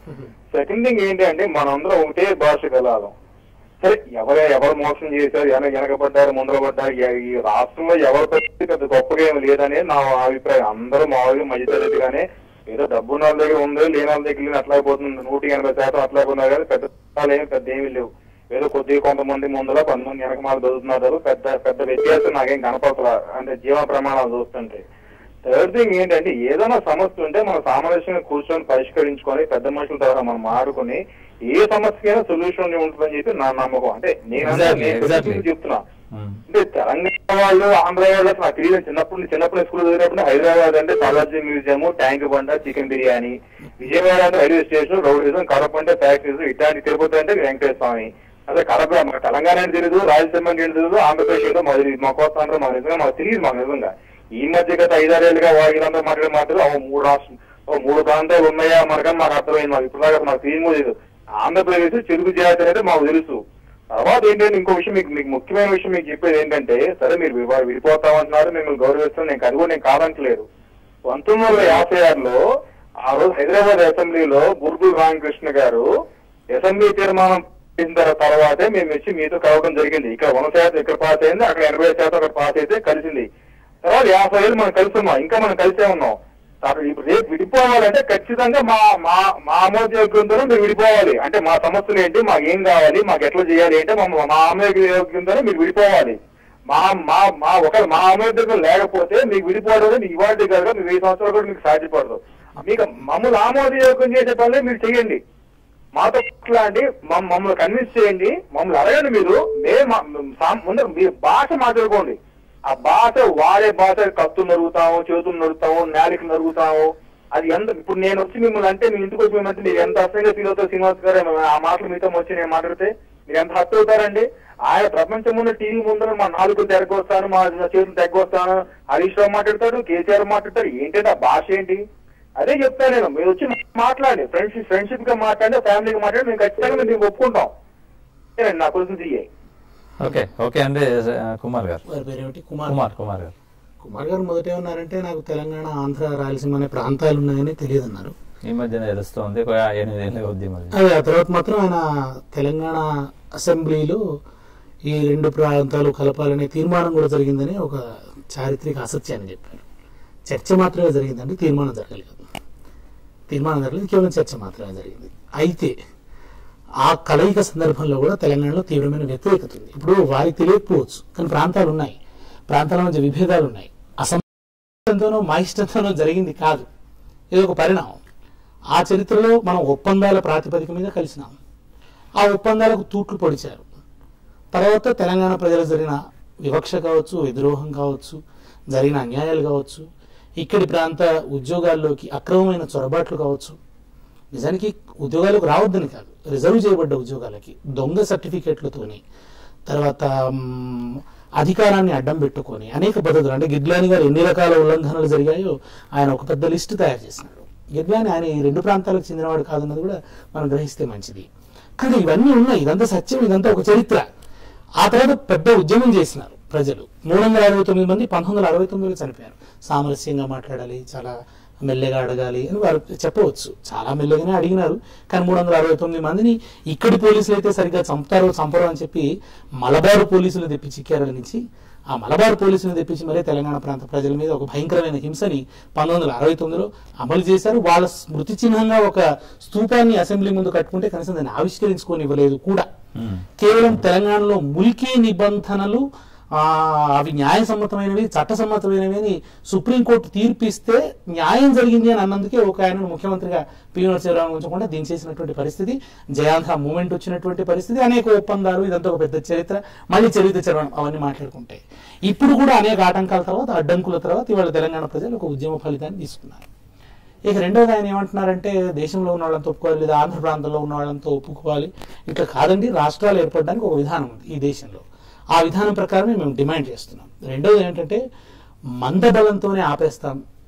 second thing ఏంటి అంటే మనందరం ఒకటే భాష కలాలం సరే ఎవరే ఎవరు మోసం చేశారు వెనక వెనకబడ్డారు ముందర పడ్డారు ఎ- ఈ రాష్ట్రంలో ఎవరు పెద్ద పెద్ద గొప్పగా ఏమి లేదనేది నా అభిప్రాయం అందరూ మామూలుగా మధ్యతరగతిగానే ఏదో డబ్బు ఉన్న వాళ్ళ దగ్గర ఉంది లేని వాళ్ళ దగ్గర లేని అట్లా అయిపోతుంది నూటికి ఎనభై శాతం అట్లా ఉన్నారు కానీ పెద్ద విషయాలు ఏమి పెద్ద ఏమీ లేవు ఏదో కొద్దిగా కొంతమంది ముందర కొంతమంది వెనకమాల చదువుతున్నారు పెద్ద పెద్ద వ్యత్యాసం నాకేం కనపడతలా అంటే జీవన ప్రమాణాలు చూస్తుంటే థర్డ్ థింగ్ ఏంటంటే ఏదైనా సమస్య ఉంటే మనం సామరస్యంగా కూర్చొని పరిష్కరించుకొని పెద్ద మనుషుల ద్వారా మనం మాడుకొని ఏ సమస్యకైనా సొల్యూషన్ ఉంటుందని చెప్పి నా నమ్మకం అంటే నేను Exactly, నేను exactly. చెప్తున్నా ఉమ్. అంటే తెలంగాణ వాళ్ళు ఆంధ్ర వాళ్ళు అసలు నాకు తెలియదు చిన్నప్పుడు చిన్నప్పుడు స్కూల్ చదివినప్పుడు హైదరాబాద్ అంటే Salarjung museum Tank Bund chicken biryani Vijayawada అంటే రైల్వే స్టేషన్ రౌడీజం కడప అంటే ఫ్యాక్టరీస్ ఇట్లాంటి తిరుపతి అంటే వెంకటేశ్వర స్వామి అదే కడప మన తెలంగాణ అంటే తెలియదు రాయలసీమ అంటే తెలియదు ఆంధ్రప్రదేశ్ ఏంటో మాకు తెలియదు మా కోస్తా ఆంధ్ర మాకు నిజంగా మాకు తెలియదు మాకు నిజంగా ఈ మధ్య గత ఐదారేళ్ళుగా వీళ్ళందరూ మాట్లాడే మాట్లాడు ఓ మూడు రాష్ట్రం ఓ మూడు ప్రాంతాలు ఉన్నాయా మనకని మాకు అర్థమైంది మాకు ఇప్పుడు దాకా మాకు తెలియదు తెలియదు ఆంధ్రప్రదేశ్ చెరుకు జాతి అనేది మాకు తెలుసు తర్వాత ఏంటంటే ఇంకో విషయం మీకు మీకు ముఖ్యమైన విషయం మీకు చెప్పేది ఏంటంటే సరే మీరు వివా- విడిపోతామంటున్నారు మిమ్మల్ని గౌరవిస్తాం నేను అది కూడా నేను కాదంటలేదు పంతొమ్మిది వందల యాభై ఆరులో ఆ రోజు హైదరాబాద్ అసెంబ్లీలో బుర్గుల్ రామకృష్ణ గారు అసెంబ్లీ తీర్మానం చేసిన తర్వా- తర్వాతే మేము వచ్చి మీతో కలవడం జరిగింది ఇక్కడ వన శాతం ఇక్కడ పాస్ అయింది అక్కడ ఎనభై శాతం అక్కడ పాస్ అయితే కలిసింది తర్వాత యాభై ఏళ్ళు మనం కలిసి ఉన్నాం ఇంకా మనం కలిసే ఉన్నాం తర్వాత ఇప్పుడు రేపు విడిపోవాలంటే ఖచ్చితంగా మా మా మా ఆమోదయోగ్యంతో మీరు విడిపోవాలి అంటే మా సమస్యలు ఏంటి మాకు ఏం కావాలి మాకు ఎట్లా చేయాలి అంటే మా మా ఆమోదయోగ్యంతో మీరు విడిపోవాలి మా మా మా ఒక మా ఆమోదయోగ్యం లేకపోతే మీకు విడిపోవడం మీకు ఇవాళ కాదు మీకు వెయ్యి సంవత్సరాలు కూడా మీకు సాధ్యపడదు మీకు మమ్మల్ని ఆమోదయోగ్యం చేసే పనులే మీరు చేయండి మాతో ఎట్లా అండి మమ్- మమ్మల్ని కన్విన్స్ చేయండి మమ్మల్ని అడగండి మీరు మేము మా- సా- ముందు మీరు భాష మాట్లాడుకోండి ఆ భాష వాడే భాష కత్తు నరుగుతాము చేతులు నరుగుతాము నేలికి నరుగుతాము అది ఎంత ఇప్పుడు నేను వచ్చి మిమ్మల్ని అంటే మీ ఇంటికి వచ్చి మిమ్మల్ని మీరు ఎంత అసహ్యంగా ఫీల్ అవుతారు శ్రీనివాస్ గారు ఆ మాటలు మీతో వచ్చి నేను మాట్లాడితే మీరు ఎంత హత్య అవుతారండి ఆయన ప్రపంచం ముందు టీవీ ముందర మా నాలుగు తెరగొస్తాను మా చేతులు తెగ్గొస్తాను హరీష్ రావు మాట్లాడతాడు కేసీఆర్ మాట్లాడతాడు ఏంటంటే ఆ భాష ఏంటి అదే చెప్తాను నేను మీరు వచ్చి మాట్లాడి ఫ్రెండ్షిప్ ఫ్రెండ్షిప్ గా మాట్లాడి ఫ్యామిలీగా మాట్లాడి మేము ఖచ్చితంగా మేము దీనికి ఒప్పుకుంటాం ఇదేనండి నా క్వశ్చన్స్ ఇయ్యే ఓకే ఓకే అండి ఆ, కుమార్ గారు వారి పేరేమిటి కుమార్ కుమార్ కుమార్ గారు కుమార్ గారు మొదట ఏమన్నారంటే నాకు తెలంగాణ ఆంధ్ర రాయలసీమ అనే ప్రాంతాలు ఉన్నాయని తెలియదు అన్నారు ఈ మధ్యన తెలుస్తోంది ఒక ఎనిమిది ఏళ్ళ ఉద్యమం ఇది. అదే ఆ తర్వాత మాత్రం ఆయన తెలంగాణ అసెంబ్లీలో ఈ రెండు ప్రాంతాలు కలపాలనే తీర్మానం కూడా జరిగిందని ఒక చారిత్రక అసత్యాన్ని చెప్పారు చర్చ మాత్రమే జరిగిందండి తీర్మానం జరగలేదు తీర్మానం జరగలేదు కేవలం చర్చ మాత్రమే జరిగింది అయితే ఆ కలయిక సందర్భంలో కూడా తెలంగాణలో తీవ్రమైన వ్యతిరేకత ఉంది ఇప్పుడు వారికి తెలియకపోవచ్చు కానీ ప్రాంతాలు ఉన్నాయి ప్రాంతాల మధ్య విభేదాలు ఉన్నాయి అసంతోనో మా ఇష్టంతోనో జరిగింది కాదు ఇది ఒక పరిణామం ఆ చరిత్రలో మనం ఒప్పందాల ప్రాతిపదిక మీద కలిసినాం ఆ ఒప్పందాలకు తూట్లు పొడిచారు తర్వాత తెలంగాణ ప్రజలకు జరిగిన వివక్ష కావచ్చు విద్రోహం కావచ్చు జరిగిన అన్యాయాలు కావచ్చు ఇక్కడి ప్రాంత ఉద్యోగాల్లోకి అక్రమమైన చొరబాట్లు కావచ్చు నిజానికి ఉద్యోగాలకు రావద్దని కాదు రిజర్వ్ చేయబడ్డ ఉద్యోగాలకి దొంగ సర్టిఫికేట్లతోని తర్వాత మ్, అధికారాన్ని అడ్డం పెట్టుకొని అనేక పద్ధతులు అంటే గిడ్లాని గారు ఎన్ని రకాల ఉల్లంఘనలు జరిగాయో ఆయన ఒక పెద్ద లిస్టు తయారు చేసినాడు గిడ్లాని ఆయన ఈ రెండు ప్రాంతాలకు చెందినవాడు కాదన్నది కూడా మనం గ్రహిస్తే మంచిది కానీ ఇవన్నీ ఉన్నాయి ఇదంతా సత్యం ఇదంతా ఒక చరిత్ర ఆ తర్వాత పెద్ద ఉద్యమం చేసినారు ప్రజలు మూడు వందల అరవై తొమ్మిది మంది పంతొమ్మిది వందల అరవై తొమ్మిదిలో చనిపోయారు సామరస్యంగా మాట్లాడాలి చాలా మెల్లగా అడగాలి అని వారు చెప్పవచ్చు చాలా మెల్లగానే అడిగినారు కానీ మూడు వందల అరవై తొమ్మిది మందిని ఇక్కడి పోలీసులు అయితే సరిగ్గా చంపుతారో చంపరో అని చెప్పి మలబారు పోలీసులు తెప్పించి కేరళ నుంచి ఆ మలబార్ పోలీసులను తెప్పించి మరీ తెలంగాణ ప్రాంత ప్రజల మీద ఒక భయంకరమైన హింసని పంతొమ్మిది వందల అరవై తొమ్మిదిలో అమలు చేశారు వాళ్ళ స్మృతి చిహ్నంగా ఒక స్తూపాన్ని అసెంబ్లీ ముందు కట్టుకుంటే కనీసం దాన్ని ఆవిష్కరించుకొని ఇవ్వలేదు కూడా మ్మ్. కేవలం తెలంగాణలో ముల్కీ నిబంధనలు ఆ, అవి న్యాయసమ్మతమైనవి చట్టసమ్మతమైనవి అని సుప్రీంకోర్టు తీర్పిస్తే న్యాయం జరిగింది అని అన్నందుకే ఒక ఆయన ముఖ్యమంత్రిగా పివి నరసింహరావు ఉంచకుండా దించేసినటువంటి పరిస్థితి జయాంధ్ర మూమెంట్ వచ్చినటువంటి పరిస్థితి అనేక ఒప్పందాలు ఇదంతా ఒక పెద్ద చరిత్ర మళ్ళీ చరిత్ర చరవడం అవన్నీ మాట్లాడుకుంటే ఇప్పుడు కూడా అనేక ఆటంకాల తర్వాత అడ్డంకుల తర్వాత ఇవాళ తెలంగాణ ప్రజలు ఒక ఉద్యమ ఫలితాన్ని తీసుకున్నారు ఇక రెండోది ఆయన ఏమంటున్నారంటే దేశంలో ఉన్న వాళ్ళంతా ఒప్పుకోవాలి లేదా ఆంధ్ర ప్రాంతంలో ఉన్న వాళ్ళంతా ఒప్పుకోవాలి ఇట్లా కాదండి రాష్ట్రాలు ఏర్పడడానికి ఒక విధానం ఉంది ఈ దేశంలో ఆ విధానం ప్రకారమే మేము డిమాండ్ చేస్తున్నాం రెండోది ఏంటంటే మందబలంతోనే ఆపేస్తాం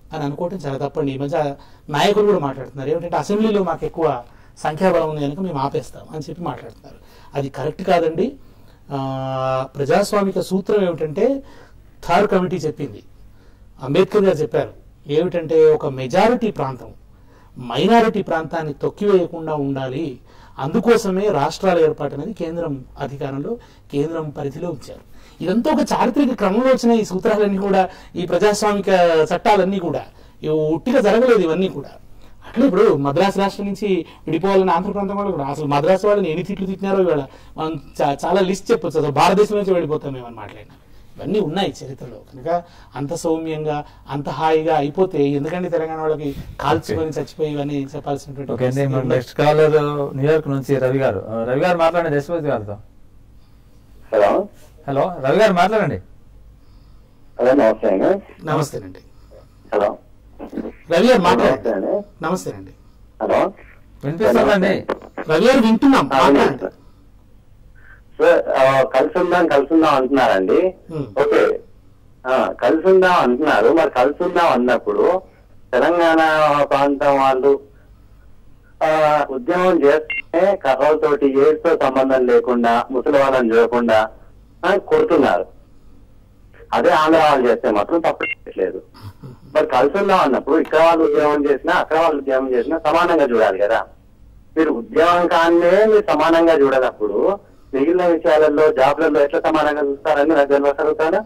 అని అనుకోవటం చాలా తప్పండి ఈ మధ్య నాయకులు కూడా మాట్లాడుతున్నారు ఏమిటంటే అసెంబ్లీలో మాకు ఎక్కువ సంఖ్యాబలం ఉంది కనుక మేము ఆపేస్తాం అని చెప్పి మాట్లాడుతున్నారు అది కరెక్ట్ కాదండి ఆ, ప్రజాస్వామిక సూత్రం ఏమిటంటే థార్ కమిటీ చెప్పింది అంబేద్కర్ గారు చెప్పారు ఏమిటంటే ఒక మెజారిటీ ప్రాంతం మైనారిటీ ప్రాంతాన్ని తొక్కివేయకుండా ఉండాలి అందుకోసమే రాష్ట్రాల ఏర్పాటు అనేది కేంద్రం అధికారంలో కేంద్రం పరిధిలో ఉంచారు ఇదంతా ఒక చారిత్రక క్రమంలో వచ్చిన ఈ సూత్రాలన్నీ కూడా ఈ ప్రజాస్వామిక చట్టాలన్నీ కూడా ఇవి ఉట్టిగా జరగలేదు ఇవన్నీ కూడా అట్లా ఇప్పుడు మద్రాసు రాష్ట్రం నుంచి విడిపోవాలని ఆంధ్ర ప్రాంతం వాళ్ళు కూడా అసలు మద్రాసు వాళ్ళని ఎన్ని తిట్లు తిట్టినారో ఇవాళ మనం చా- చాలా లిస్ట్ చెప్పొచ్చు అసలు భారతదేశం నుంచి వెళ్ళిపోతాం మేము అని మాట్లాడినా ఇవన్నీ ఉన్నాయి చరిత్రలో కనుక అంత సౌమ్యంగా అంత హాయిగా అయిపోతే ఎందుకంటే తెలంగాణ వాళ్ళకి కాల్చుకొని చచ్చిపోయి ఇవన్నీ చెప్పాల్సినటువంటి ఓకే అండి పరిస్థితి మన ఉండదు. నెక్స్ట్ కాలర్ న్యూయార్క్ నుంచి రవి గారు ఆ, రవి గారు మాట్లాడండి జస్పతి గారితో హలో హలో రవి గారు మాట్లాడండి హలో నమస్తే అండి నమస్తేనండి హలో రవి గారు నమస్తే మాట్లాడండి అండి నమస్తేనండి హలో వినిపిస్తుందండి రవి గారు వింటున్నాం మాట్లాడండి సార్ ఆ, కలిసి ఉందాం కలిసి ఉందాం అంటున్నారండి Hmm. ఓకే ఆ, కలిసి ఉందాం అంటున్నారు మరి కలిసి ఉందాం అన్నప్పుడు తెలంగాణ ప్రాంతం వాళ్ళు ఆ, ఉద్యమం చేస్తే కర్రలతోటి ఏడుతో సంబంధం లేకుండా ముసలి వాళ్ళని చూడకుండా ఆ, కొడుతున్నారు అదే ఆంధ్ర వాళ్ళు చేస్తే మాత్రం తప్పట్లేదు మరి కలిసి ఉందాం అన్నప్పుడు ఇక్కడ వాళ్ళు ఉద్యమం చేసినా అక్కడ వాళ్ళు ఉద్యమం చేసినా సమానంగా చూడాలి కదా మీరు ఉద్యమం కాన్నే మీరు సమానంగా చూడనప్పుడు మిగిలిన విషయాలలో జాబ్లలో ఎట్లా సమానంగా చూస్తారని నాకు తెలియగలుగుతారా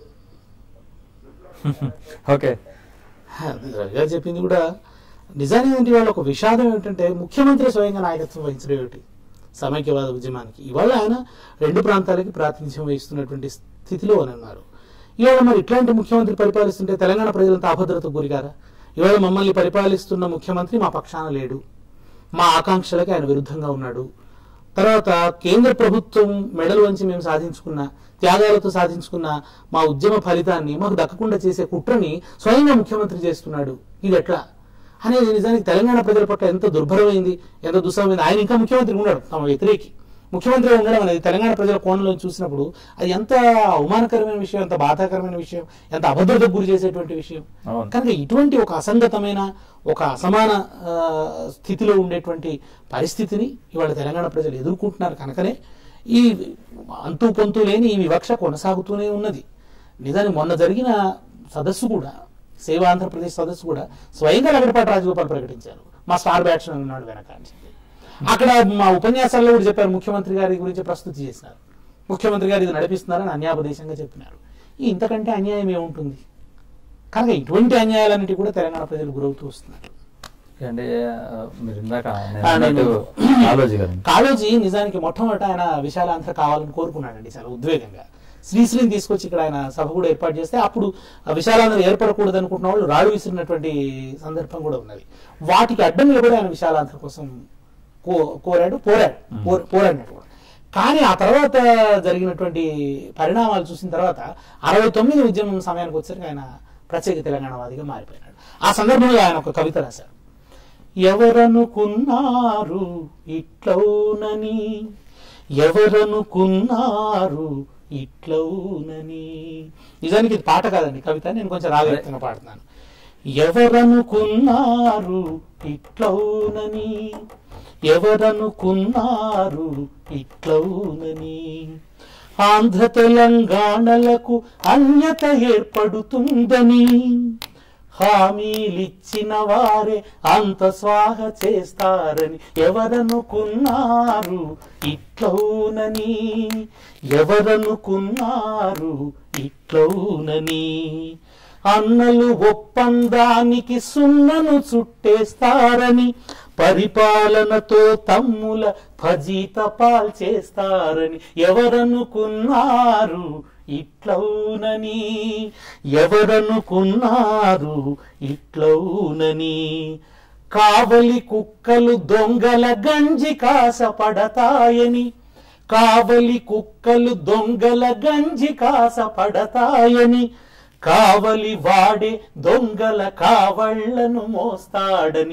ఓకే రవి గారు చెప్పింది కూడా నిజానికి ఏంటి వాళ్ళ ఒక విషాదం ఏమిటంటే ముఖ్యమంత్రి స్వయంగా నాయకత్వం వహించడం ఏమిటి సమైక్యవాద ఉద్యమానికి ఇవాళ ఆయన రెండు ప్రాంతాలకి ప్రాతినిధ్యం వహిస్తున్నటువంటి స్థితిలో అని అన్నారు ఇవాళ మరి ఇట్లాంటి ముఖ్యమంత్రి పరిపాలిస్తుంటే తెలంగాణ ప్రజలంతా అభద్రతకు గురిగారా ఇవాళ మమ్మల్ని పరిపాలిస్తున్న ముఖ్యమంత్రి మా పక్షాన లేడు మా ఆకాంక్షలకి ఆయన విరుద్ధంగా ఉన్నాడు తర్వాత కేంద్ర ప్రభుత్వం మెడలు వంచి మేము సాధించుకున్న త్యాగాలతో సాధించుకున్న మా ఉద్యమ ఫలితాన్ని మాకు దక్కకుండా చేసే కుట్రని స్వయంగా ముఖ్యమంత్రి చేస్తున్నాడు ఇది ఎట్లా అనేది నిజానికి తెలంగాణ ప్రజల పట్ల ఎంత దుర్భరమైంది ఎంత దుస్సమైంది ఆయన ఇంకా ముఖ్యమంత్రి ఉన్నాడు తమ వ్యతిరేకి ముఖ్యమంత్రి ఉండడం అనేది తెలంగాణ ప్రజల కోణంలో చూసినప్పుడు అది ఎంత అవమానకరమైన విషయం ఎంత బాధాకరమైన విషయం ఎంత అభద్రతకు గురి చేసేటువంటి విషయం అవును. కనుక ఇటువంటి ఒక అసంగతమైన ఒక అసమాన ఆ, స్థితిలో ఉండేటువంటి పరిస్థితిని ఇవాళ తెలంగాణ ప్రజలు ఎదుర్కొంటున్నారు కనుకనే ఈ అంతు పొంతు లేని ఈ వివక్ష కొనసాగుతూనే ఉన్నది నిజానికి మొన్న జరిగిన సదస్సు కూడా సేవ ఆంధ్రప్రదేశ్ సదస్సు కూడా స్వయంగా లగడపాటి రాజగోపాల్ ప్రకటించారు మా స్టార్ బ్యాట్స్మెన్ ఉన్నాడు వెనక అని చెప్పి అక్కడ మా ఉపన్యాసాల్లో కూడా చెప్పారు ముఖ్యమంత్రి గారి గురించి ప్రస్తుతి చేసినారు ముఖ్యమంత్రి గారు ఇది నడిపిస్తున్నారని అన్యాపదేశంగా చెప్పినారు ఈ ఇంతకంటే అన్యాయం ఏముంటుంది కనుక ఇటువంటి అన్యాయాలన్నిటి కూడా తెలంగాణ ప్రజలు గురవుతూ వస్తున్నారు అండి ఆ, మీరు ఇందాక నేను ఆ, అన్నట్టు నేను- కాళోజీ గారు కాళోజీ నిజానికి మొట్టమొదట ఆయన విశాలాంధ్ర కావాలని కోరుకున్నాడండి చాలా ఉద్వేగంగా శ్రీశ్రీని తీసుకొచ్చి ఇక్కడ ఆయన సభ కూడా ఏర్పాటు చేస్తే అప్పుడు ఆ విశాలాంధ్ర ఏర్పడకూడదు అనుకుంటున్న వాళ్ళు రాడు విసిరినటువంటి సందర్భం కూడా ఉన్నది వాటికి అడ్డం నిలబడి ఆయన విశాలాంధ్ర కోసం కో- కోరాడు పోరాడు పో- పోరాడినట్టు కూడా కానీ ఆ తర్వాత జరిగినటువంటి పరిణామాలు చూసిన తర్వాత అరవై తొమ్మిది ఉద్యమం సమయానికి వచ్చేసరికి ఆయన ప్రత్యేక తెలంగాణవాదిగా మారిపోయినాడు ఆ సందర్భంలో ఆయన ఒక కవిత రాశారు ఎవరనుకున్నారు ఇట్లౌనని ఎవరనుకున్నారు ఇట్లౌనని నిజానికి ఇది పాట కాదండి కవిత నేను కొంచెం రాగయుక్తంగా పాడుతున్నాను ఎవరనుకున్నారు ఇట్లౌనని ఎవరనుకున్నారు ఇట్లౌనని ఆంధ్ర తెలంగాణలకు అన్యత ఏర్పడుతుందని హామీలిచ్చిన వారే అంత స్వాహ చేస్తారని ఎవరనుకున్నారు ఇట్లౌనని ఎవరనుకున్నారు ఇట్లౌనని అన్నలు ఒప్పందానికి సున్నను చుట్టేస్తారని పరిపాలనతో తమ్ముల ఫజీత పాల్చేస్తారని ఎవరనుకున్నారు ఇట్లౌనని ఎవరనుకున్నారు ఇట్లౌనని కావలి కుక్కలు దొంగల గంజి కాసపడతాయని కావలి కుక్కలు దొంగల గంజి కాసపడతాయని కావలి వాడే దొంగల కావళ్లను మోస్తాడని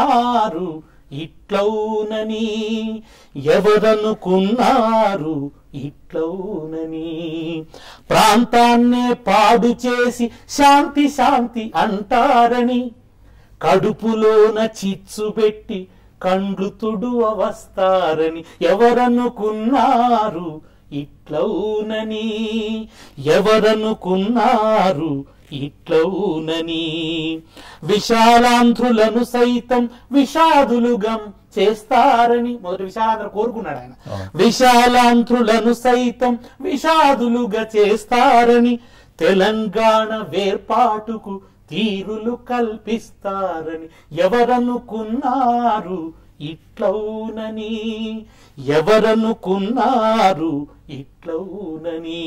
ఎవరనుకున్నారు ఇట్లౌనని ఎవరనుకున్నారు ఇట్లవునని ప్రాంతాన్నే పాడు చేసి శాంతి శాంతి అంటారని కడుపులోన చిచ్చు పెట్టి కండ్లు తుడువ వస్తారని ఎవరనుకున్నారు ఇట్లవునని ఎవరనుకున్నారు ఇట్లవునని విశాలాంధ్రులను సైతం విషాదులుగం చేస్తారని మొదటి విశాలాంధ్ర కోరుకున్నాడు ఆయన విశాలాంధ్రులను సైతం విషాదులుగా చేస్తారని తెలంగాణ వేర్పాటుకు తీరులు కల్పిస్తారని ఎవరనుకున్నారు ఇట్లవునని ఎవరనుకున్నారు ఇట్లవునని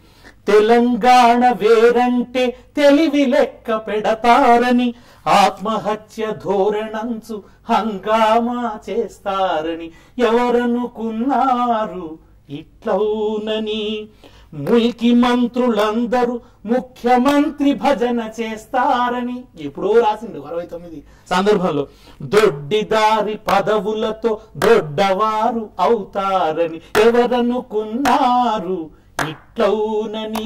తెలంగాణ వేరంటే తెలివి లెక్క పెడతారని ఆత్మహత్య ధోరణంచు హంగామా చేస్తారని ఎవరనుకున్నారు ఇట్లవునని ముల్కి మంత్రులందరూ ముఖ్యమంత్రి భజన చేస్తారని ఎప్పుడో రాసిండు అరవై తొమ్మిది సందర్భంలో దొడ్డిదారి పదవులతో దొడ్డవారు అవుతారని ఎవరనుకున్నారు ఇట్లవునని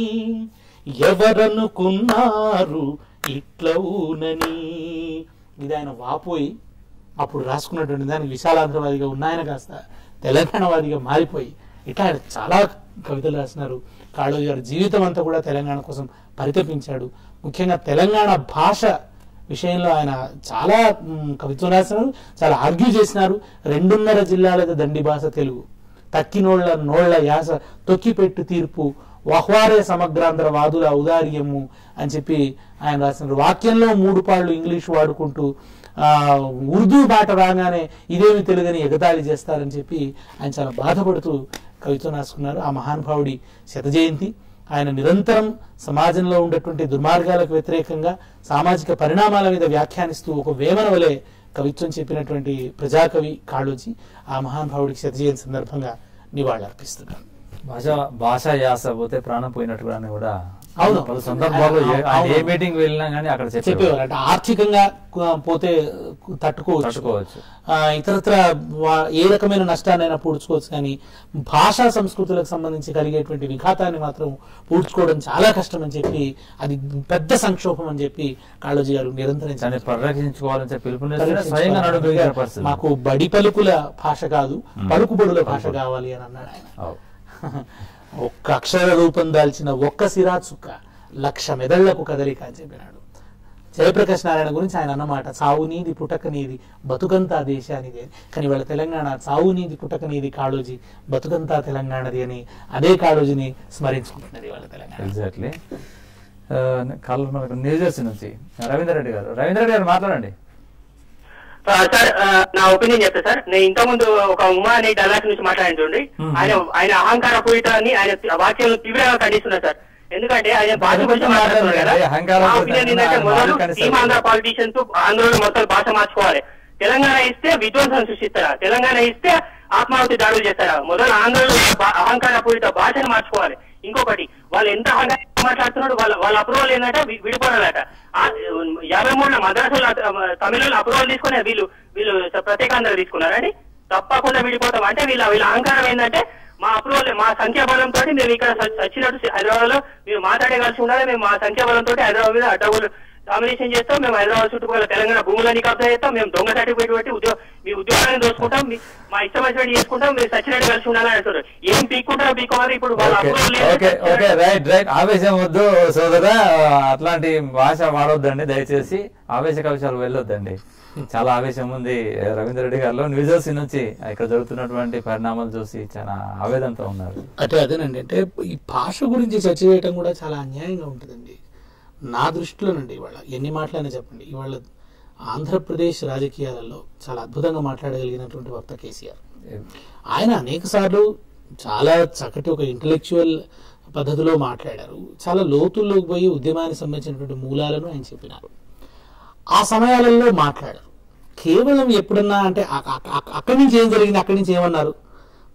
ఎవరనుకున్నారు ఇట్లవునని ఇది ఆయన వాపోయి అప్పుడు రాసుకున్నటువంటి దానికి విశాలాంధ్రవాదిగా ఉన్నాయన కాస్త తెలంగాణవాదిగా మారిపోయి ఇట్లా ఆయన చాలా కవితలు రాసినారు కాళోజీ గారి జీవితం అంతా కూడా తెలంగాణ కోసం పరితపించాడు ముఖ్యంగా తెలంగాణ భాష విషయంలో ఆయన చాలా మ్, కవిత్వం రాసినారు చాలా ఆర్గ్యూ చేసినారు రెండున్నర జిల్లాలది దండి భాష తెలుగు తక్కినోళ్ల నోళ్ల యాస తొక్కిపెట్టు తీర్పు వహ్వారే సమగ్రాంధ్ర వాదుల ఔదార్యము అని చెప్పి ఆయన రాసినారు వాక్యంలో మూడు పాళ్ళు ఇంగ్లీష్ వాడుకుంటూ ఆ ఉర్దూ బాట రాగానే ఇదేమి తెలుగని ఎగతాళి చేస్తారని చెప్పి ఆయన చాలా బాధపడుతూ కవిత్వం రాసుకున్నారు ఆ మహానుభావుడి శత జయంతి ఆయన నిరంతరం సమాజంలో ఉండేటువంటి దుర్మార్గాలకు వ్యతిరేకంగా సామాజిక పరిణామాల మీద వ్యాఖ్యానిస్తూ ఒక వేమన వలె కవిత్వం చెప్పినటువంటి ప్రజాకవి కాళోజీ ఆ మహానుభావుడికి శత జయంతి సందర్భంగా నివాళులర్పిస్తున్నాను భాష భాష యాస పోతే ప్రాణం పోయినట్టు కూడా అని కూడా అవును. పలు సందర్భాల్లో ఏ- ఆయన ఏ అవును. మీటింగ్ వెళ్ళినా కానీ అక్కడ చెప్పేవారు చెప్పేవారు అంటే ఆర్థికంగా కు- పోతే తట్టుకోవచ్చు తట్టుకోవచ్చు. ఆ, ఇతరత్ర వా- ఏ రకమైన నష్టాన్నైనా పూడ్చుకోవచ్చు కానీ భాషా సంస్కృతులకు సంబంధించి కలిగేటువంటి విఘాతాన్ని మాత్రం పూడ్చుకోవడం చాలా కష్టం అని చెప్పి అది పెద్ద సంక్షోభం అని చెప్పి కాళోజీ గారు నిరంతరం దాన్ని పరిరక్షించుకోవాలని చెప్పి పిలుపునిస్తే పరిరక్షించుకోవాలి. స్వయంగా నడుపుకునే పరిస్థితి మాకు బడి పలుకుల భాష కాదు పలుకుబడుల భాష కావాలి అని అన్నాడు ఆయన అవు. ఒక్క అక్షర రూపం దాల్చిన ఒక్క సిరా చుక్క లక్ష మెదళ్లకు కదలిక అని చెప్పినాడు జయప్రకాష్ నారాయణ గురించి ఆయన అన్నమాట చావు నీది పుటక నీది బతుకంతా దేశానిది అని కానీ వాళ్ళ తెలంగాణ చావు నీది పుటక నీది కాళోజీ బతుకంతా తెలంగాణది అని అదే కాళోజీని స్మరించుకుంటున్నది వాళ్ళ తెలంగాణ ఎగ్జాక్ట్లీ కాల్ మనకు న్యూజెర్సీ నుంచి రవీందర్ రెడ్డి గారు రవీందర్ రెడ్డి గారు మాట్లాడండి ఆ, సార్ ఆ, నా ఒపీనియన్ చెప్తా సార్ నేను ఇంతకుముందు ఒక ఉమా అనే డల్లాస్ నుంచి మాట్లాడాను చూడండి Hmm. ఆయన ఆయన అహంకార పూరితాన్ని ఆయన వాక్యాలను తీవ్రంగా ఖండిస్తున్నారు సార్ ఎందుకంటే ఆయన భాష గురించి మాట్లాడుతున్నారు కదా అహంకారం నా పూరితం ఒపీనియన్ ఏంటంటే ఆయన మొదలు భాష ఖండిస్తారు. టీమ్ ఆంధ్ర పాలిటీషియన్స్ ఆంధ్రలో మొత్తం భాష మార్చుకోవాలి తెలంగాణ ఇస్తే విధ్వంసం సృష్టిస్తారా తెలంగాణ ఇస్తే ఆత్మాహుతి దాడులు చేస్తారా మొదలు ఆంధ్రలో భా- అహంకార పూరిత భాషను మార్చుకోవాలి ఇంకొకటి వాళ్ళు ఎంత అహంకారంగా మాట్లాడుతున్నాడు వాళ్ళ వాళ్ళ అప్రూవల్ ఏంటంటే వి- విడిపోవాలట ఆ, యాభై మూడులో మద్రాసులో తమిళలో అప్రూవల్ తీసుకునే వీళ్ళు వీళ్ళు ప్రత్యేకాంధ్ర తీసుకున్నారండి తప్పకుండా విడిపోతాం అంటే వీళ్ళ వీళ్ళ అహంకారం ఏంటంటే మా అప్రూవల్ మా సంఖ్యాబలంతో మేము ఇక్కడ స- వచ్చినట్టు హైదరాబాద్ లో మీరు మాట్లాడగలిసి ఉండాలి మేము మా సంఖ్యాబలంతో హైదరాబాద్ మీద అడ్డగోలు డామినేషన్ చేస్తాం మేము హైదరాబాద్ చుట్టుపక్కల తెలంగాణ భూములని కబ్జా చేస్తాం మేము దొంగ సర్టిఫికేట్ పెట్టి ఉద్యోగ మీ ఉద్యోగాలను దోసుకుంటాం మీ- మా ఇష్టం వచ్చినట్టు చేసుకుంటాం మీరు సచ్చినట్టు కలిసి ఉండాలని అంటారు ఏం పీక్కుంటారో పీకోవాలి ఇప్పుడు వాళ్ళ okay approval okay okay right right ఆవేశం వద్దు సోదరా అట్లాంటి భాష వాడొద్దండి దయచేసి ఆవేశ కవిషయాలు వెళ్ళొద్దండి చాలా ఆవేశం ఉంది రవీంద్ర రెడ్డి గారిలో న్యూజెర్సీ నుంచి ఇక్కడ జరుగుతున్నటువంటి పరిణామాలు చూసి చాలా ఆవేదనతో ఉన్నారు అంటే అదేనండి అంటే ఈ భాష గురించి చర్చ చేయటం కూడా చాలా అన్యాయంగా ఉంటుందండి నా దృష్టిలోనండి ఇవాళ ఎన్ని మాటలైనా చెప్పండి ఇవాళ ఆంధ్రప్రదేశ్ రాజకీయాలలో చాలా అద్భుతంగా మాట్లాడగలిగినటువంటి వక్త కేసీఆర్ ఆయన అనేక సార్లు చాలా చక్కటి ఒక ఇంటలెక్చువల్ పద్ధతిలో మాట్లాడారు చాలా లోతుల్లోకి పోయి ఉద్యమానికి సంబంధించినటువంటి మూలాలను ఆయన చెప్పినారు ఆ సమయాలలో మాట్లాడారు కేవలం ఎప్పుడన్నా అంటే అ- అ- అ- అక్కడి నుంచి ఏం జరిగింది అక్కడి నుంచి ఏమన్నారు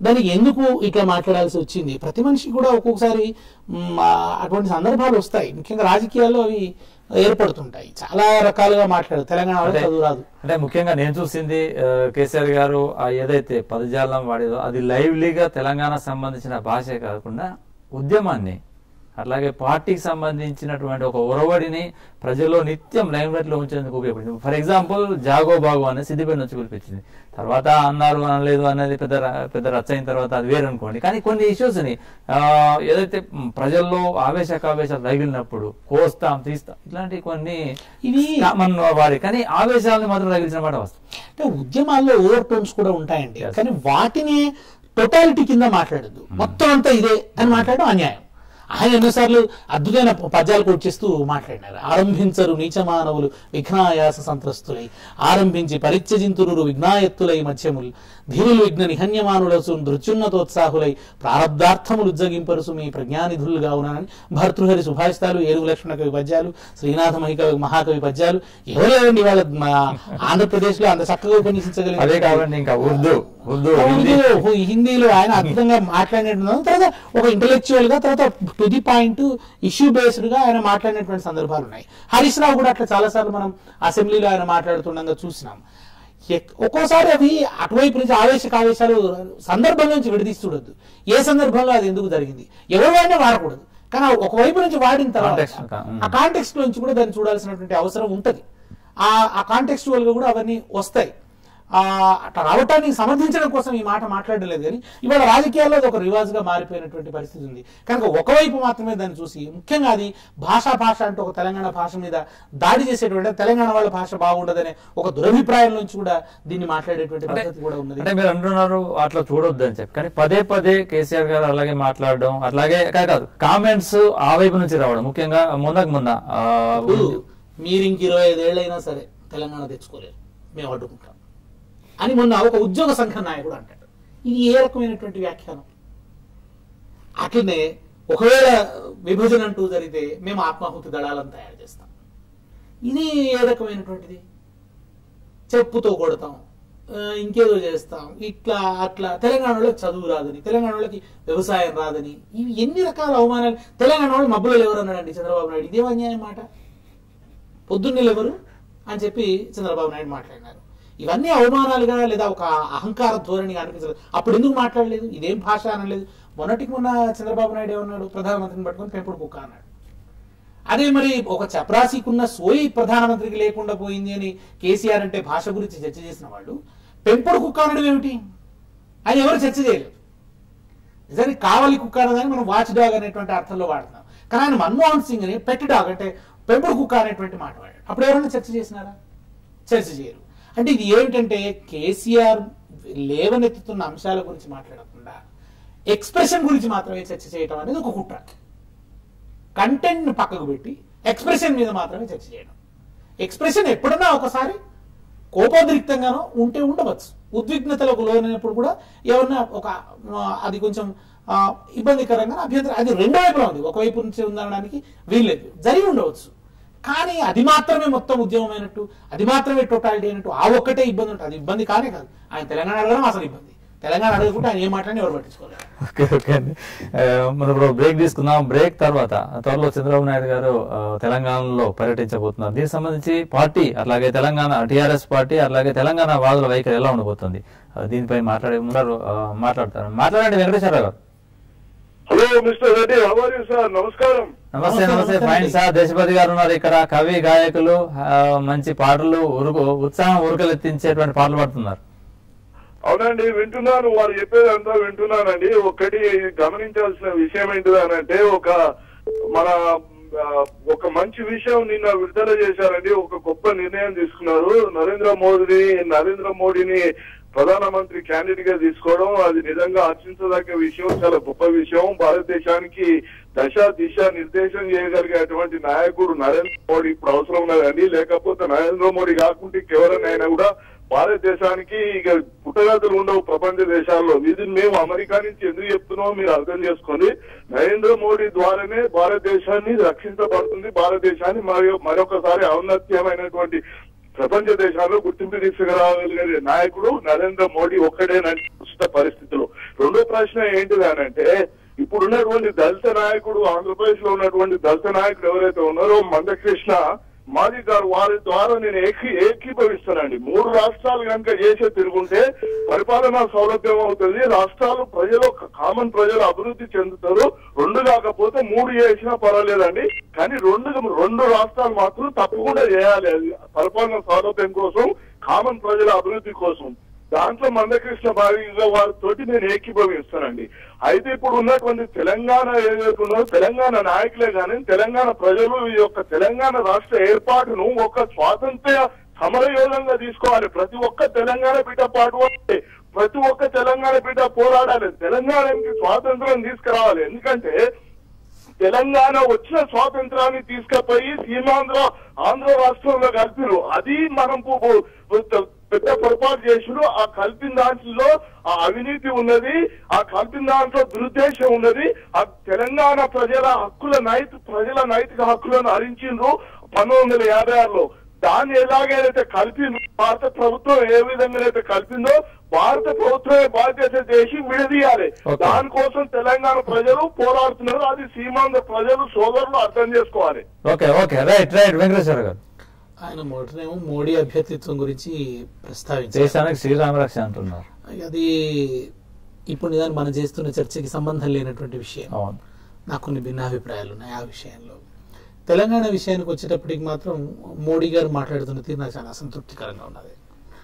దానికి ఎందుకు ఇట్లా మాట్లాడాల్సి వచ్చింది ప్రతి మనిషి కూడా ఒక్కొక్కసారి మ్, ఆ, అటువంటి సందర్భాలు వస్తాయి ముఖ్యంగా రాజకీయాల్లో అవి ఏర్పడుతుంటాయి చాలా రకాలుగా మాట్లాడు తెలంగాణలో అంటే- చదువు రాదు అంటే ముఖ్యంగా నేను చూసింది ఆ, కేసీఆర్ గారు ఆ ఏదైతే పదజాలం వాడేదో అది లైవ్లీగా తెలంగాణ సంబంధించిన భాషే కాకుండా ఉద్యమాన్ని అట్లాగే పార్టీకి సంబంధించినటువంటి ఒక ఒరవడిని ప్రజల్లో నిత్యం లైమ్ లైట్ లో ఉంచేందుకు ఉపయోగపడింది ఫర్ ఎగ్జాంపుల్ జాగో బాగు అనేది సిద్దిపేట నుంచి పిలిపించింది తర్వాత అన్నారు అనలేదు అనేది పెద్ద ర- పెద్ద రచ్చ అయిన తర్వాత అది వేరు అనుకోండి కానీ కొన్ని ఇష్యూస్ ని ఆ, ఏదైతే మ్, ప్రజల్లో ఆవేశకావేశాలు రగిలినప్పుడు కోస్తాం తీస్తాం ఇట్లాంటి కొన్ని ఇవి కామన్ వాడి కానీ ఆవేశాలను మాత్రం రగిలించిన మాట వస్తుంది అంటే ఉద్యమాల్లో ఓవర్ టోన్స్ కూడా ఉంటాయండి Yes. కానీ వాటిని టోటాలిటీ కింద మాట్లాడద్దు మొత్తం అంతా ఇదే అని మాట్లాడడం అన్యాయం ఆయన ఎన్నోసార్లు అద్భుతమైన పద్యాలు కూర్చిస్తూ మాట్లాడినారు ఆరంభించరు నీచ మానవులు విఘ్నాయాస సంత్రస్తులై ఆరంభించి పరిత్యజింతురు విఘ్నాయత్తులై మధ్యములు ధీరులు విఘ్న నిహన్యమానులసు నృత్యున్నతోత్సాహులై ప్రారబ్ధార్థములు ఉజ్జగింపరుసు మీ ప్రజ్ఞానిధులుగా ఉన్నానని భర్తృహరి సుభాషితాలు ఏనుగు లక్ష్మణ కవి పద్యాలు శ్రీనాథ మహికవి మహాకవి పద్యాలు ఎవరెవరండి వాళ్ళ మా ఆంధ్రప్రదేశ్ లో అంత చక్కగా అదే ఉపన్యసించగలిగారు కాదండి ఇంకా ఉర్దూ ఉర్దూ హిందీ ఉర్దూ, హిందీలో ఆయన అద్భుతంగా మాట్లాడినట్టు తర్వాత ఒక ఇంటలెక్చువల్ గా తర్వాత to the point issue based గా ఆయన మాట్లాడినటువంటి సందర్భాలు ఉన్నాయి హరీష్ రావు కూడా అట్లా చాలా సార్లు మనం అసెంబ్లీలో ఆయన మాట్లాడుతుండగా చూసినాం ఎక్- ఒక్కోసారి అవి అటువైపు నుంచి ఆవేశక ఆవేశాలు సందర్భం నుంచి విడదీసి చూడొద్దు ఏ సందర్భంలో అది ఎందుకు జరిగింది ఎవరు వాడినా వాడకూడదు కానీ ఆ ఒకవైపు నుంచి వాడిన తర్వాత Context కా- ఆ కాంటెక్స్ట్ నుంచి కూడా దాన్ని చూడాల్సినటువంటి అవసరం ఉంటది ఆ ఆ కాంటెక్స్చువల్ గా కూడా అవన్నీ వస్తాయి ఆ అట్లా రావటాన్ని సమర్థించడం కోసం ఈ మాట మాట్లాడలేదు కానీ ఇవాళ రాజకీయాల్లో అది ఒక రివాజ్ గా మారిపోయినటువంటి పరిస్థితి ఉంది కనుక ఒకవైపు మాత్రమే దాన్ని చూసి ముఖ్యంగా అది భాషా భాష అంటే ఒక తెలంగాణ భాష మీద దాడి చేసేటువంటి తెలంగాణ వాళ్ళ భాష బాగుండదనే ఒక దురభిప్రాయం నుంచి కూడా దీన్ని మాట్లాడేటువంటి పద్ధతి కూడా ఉన్నది అంటే మీరు అంటున్నారు అట్లా చూడొద్దు అని చెప్పి కానీ పదే పదే కేసీఆర్ గారు అలాగే మాట్లాడడం అట్లాగే కాదు, కాదు కామెంట్స్ ఆ వైపు నుంచి రావడం ముఖ్యంగా మొన్నకు మొన్న ఆ, ఇప్పుడు మీరు ఇంక ఇరవై ఐదేళ్ళైనా సరే తెలంగాణ తెచ్చుకోలేరు మేము అడ్డుకుంటాం అని మొన్న ఒక ఉద్యోగ సంఘ నాయకుడు అంటాడు ఇది ఏ రకమైనటువంటి వ్యాఖ్యానం అట్లనే ఒకవేళ విభజన అంటూ జరిగితే మేము ఆత్మాహుతి దళాలను తయారు చేస్తాం ఇది ఏ రకమైనటువంటిది చెప్పుతో కొడతాం ఆ, ఇంకేదో చేస్తాం ఇట్లా అట్లా తెలంగాణలో చదువు రాదని తెలంగాణ వాళ్ళకి వ్యవసాయం రాదని ఇవి ఎన్ని రకాల అవమానాలు తెలంగాణ వాళ్ళు మబ్బులో ఎవరన్నాడండి చంద్రబాబు నాయుడు ఇదేం అన్యాయం మాట పొద్దున్నే ఎవరు అని చెప్పి చంద్రబాబు నాయుడు మాట్లాడినారు ఇవన్నీ అవమానాలుగా లేదా ఒక అహంకార ధోరణిగా అనిపించలేదు అప్పుడు ఎందుకు మాట్లాడలేదు ఇదేం భాష అనలేదు మొన్నటికి మొన్న చంద్రబాబు నాయుడు ఏమన్నాడు ప్రధానమంత్రిని పట్టుకొని పెంపుడు కుక్క అన్నాడు అదే మరి ఒక చపరాసికున్న సోయి ప్రధానమంత్రికి లేకుండా పోయింది అని కేసీఆర్ అంటే భాష గురించి చర్చ చేసిన వాళ్ళు పెంపుడు కుక్క అనడం ఏమిటి ఆయన ఎవరు చర్చ చేయలేదు నిజానికి కావలి కుక్క అనగానే మనం వాచ్ డాగ్ అనేటువంటి అర్థంలో వాడుతున్నాం కానీ ఆయన మన్మోహన్ సింగ్ అని పెట్టి డాగ్ అంటే పెంపుడు కుక్క అనేటువంటి మాట వాడాడు అప్పుడు ఎవరైనా చర్చ చేసినారా చర్చ చేయరు అంటే ఇది ఏమిటంటే కేసీఆర్ లేవనెత్తుతున్న అంశాల గురించి మాట్లాడకుండా ఎక్స్ప్రెషన్ గురించి మాత్రమే చర్చ చేయటం అనేది ఒక కుట్ర కంటెంట్ ని పక్కకు పెట్టి ఎక్స్ప్రెషన్ మీద మాత్రమే చర్చ చేయడం ఎక్స్ప్రెషన్ ఎప్పుడన్నా ఒకసారి కోపోద్రిక్తంగానో ఉంటే ఉండవచ్చు ఉద్విగ్నతలకు లోనైనప్పుడు కూడా ఏమన్నా ఒక ఆ, అది కొంచెం ఆ, ఇబ్బందికరంగా అభ్యంతరం అది రెండో వైపులో ఉంది ఒకవైపు నుంచి ఉందనడానికి వీల్లేదు జరిగి ఉండవచ్చు కానీ అది మాత్రమే మొత్తం ఉద్యమమైనట్టు అది మాత్రమే టోటాలిటీ అయినట్టు ఆ ఒక్కటే ఇబ్బంది ఉంటుంది అది ఇబ్బంది కానే కాదు ఆయన తెలంగాణ అడగడం అసలు ఇబ్బంది తెలంగాణ అడగకుంటే ఆయన ఏం మాట్లాడినా ఎవరు పట్టించుకోలేదు ఓకే ఓకే అండి ఆ, మనం ఇప్పుడు బ్రేక్ తీసుకుందాం బ్రేక్ తర్వాత త్వరలో చంద్రబాబు నాయుడు గారు ఆ, తెలంగాణలో పర్యటించబోతున్నారు దీనికి సంబంధించి పార్టీ అట్లాగే తెలంగాణ టిఆర్ఎస్ పార్టీ అట్లాగే తెలంగాణ వాదుల వైఖరి ఎలా ఉండబోతుంది ఆ, దీనిపై మాట్లాడే ఉన్నారు ఆ, మాట్లాడతారు మాట్లాడండి వెంకటేశ్వరరావు గారు hello mister Reddy how are you sir నమస్కారం నమస్తే నమస్తే, నమస్తే నమస్తే ఫైన్ అండి. సార్ దేశపతి గారు ఉన్నారు ఇక్కడ కవి గాయకులు ఆ, మంచి పాటలు ఉరుకు ఉత్సాహం ఉరుకలెత్తించేటువంటి పాటలు పాడుతున్నారు అవునండి వింటున్నాను వారు చెప్పేదంతా వింటున్నానండి ఒకటి గమనించాల్సిన విషయం ఏంటిదనంటే ఒక మన ఆ, ఒక మంచి విషయం నిన్న విడుదల చేశారండి ఒక గొప్ప నిర్ణయం తీసుకున్నారు నరేంద్ర మోదీని నరేంద్ర మోడీని ప్రధానమంత్రి క్యాండిడేట్ గా తీసుకోవడం అది నిజంగా హర్షించదగ్గ విషయం చాలా గొప్ప విషయం భారతదేశానికి దశ దిశ నిర్దేశం చేయగలిగేటువంటి నాయకుడు నరేంద్ర మోడీ ఇప్పుడు అవసరం ఉన్నదండి లేకపోతే నరేంద్ర మోడీ కాకుంటే ఎవరైనా కూడా భారతదేశానికి ఇక పుట్టగతులు ఉండవు ప్రపంచ దేశాల్లో ఇది మేము అమెరికా నుంచి ఎందుకు చెప్తున్నామో మీరు అర్థం చేసుకోండి నరేంద్ర మోడీ ద్వారానే భారతదేశాన్ని రక్షించబడుతుంది భారతదేశాన్ని మరి మరొకసారి ఔన్నత్యమైనటువంటి ప్రపంచ దేశాల్లో గుర్తింపు తీసుకురాగలిగే నాయకుడు నరేంద్ర మోడీ ఒక్కడేనని ప్రస్తుత పరిస్థితిలో రెండో ఏంటిది అని అంటే ఇప్పుడు ఉన్నటువంటి దళిత నాయకుడు ఆంధ్రప్రదేశ్ లో ఉన్నటువంటి దళిత నాయకుడు ఎవరైతే ఉన్నారో మందకృష్ణ మాది గారు వారి ద్వారా నేను ఏకీ ఏకీభవిస్తానండి మూడు రాష్ట్రాలు కనుక చేసే తిరుగుంటే పరిపాలనా సౌలభ్యం అవుతుంది రాష్ట్రాలు ప్రజలు కామన్ ప్రజలు అభివృద్ధి చెందుతారు రెండు కాకపోతే మూడు చేసినా పర్వాలేదండి కానీ రెండు రెండు రాష్ట్రాలు మాత్రం తప్పకుండా చేయాలి అది పరిపాలన సౌలభ్యం కోసం కామన్ ప్రజల అభివృద్ధి కోసం దాంట్లో మందకృష్ణ భారీగా వారితోటి నేను ఏకీభవిస్తానండి అయితే ఇప్పుడు ఉన్నటువంటి తెలంగాణ ఏదైతే ఉన్నదో తెలంగాణ నాయకులే కానీ తెలంగాణ ప్రజలు ఈ యొక్క తెలంగాణ రాష్ట్ర ఏర్పాటును ఒక స్వాతంత్ర్య సమరయోధంగా తీసుకోవాలి ప్రతి ఒక్క తెలంగాణ బిడ్డ పాటు ప్రతి ఒక్క తెలంగాణ బిడ్డ పోరాడాలి తెలంగాణకి స్వాతంత్రం తీసుకురావాలి ఎందుకంటే తెలంగాణ వచ్చిన స్వాతంత్రాన్ని తీసుకుపోయి సీమాంధ్ర ఆంధ్ర రాష్ట్రంలో కలిపిరు అది మనం పు- పు- పెద్ద పొరపాటు చేసుడు ఆ కలిపిన దాంట్లో ఆ అవినీతి ఉన్నది ఆ కలిపిన దాంట్లో దురుద్దేశం ఉన్నది ఆ తెలంగాణ ప్రజల హక్కుల నైతి ప్రజల నైతిక హక్కులను హరించిండ్రు పంతొమ్మిది వందల యాభై ఆరులో దాన్ని ఎలాగైతే కలిపిందో భారత ప్రభుత్వం ఏ విధంగా అయితే కలిపిందో భారత ప్రభుత్వమే బాధ్యత చేసి విడదీయాలి Okay. దానికోసం తెలంగాణ ప్రజలు పోరాడుతున్నారు అది సీమాంధ్ర ప్రజలు సోదరులు అర్థం చేసుకోవాలి okay okay right right Venkateswara గారు ఆయన మొదటనేమో మోడీ అభ్యర్థిత్వం గురించి ప్రస్తావించారు దేశానికి శ్రీరామ రక్ష అంటున్నారు అది ఇప్పుడు నిజానికి మనం చేస్తున్న చర్చకి సంబంధం లేనటువంటి విషయం అవును నాకు కొన్ని భిన్నాభిప్రాయాలు ఉన్నాయి ఆ విషయంలో తెలంగాణ విషయానికి వచ్చేటప్పటికి మాత్రం మోడీ గారు మాట్లాడుతున్న తీరు నాకు చాలా అసంతృప్తికరంగా ఉన్నది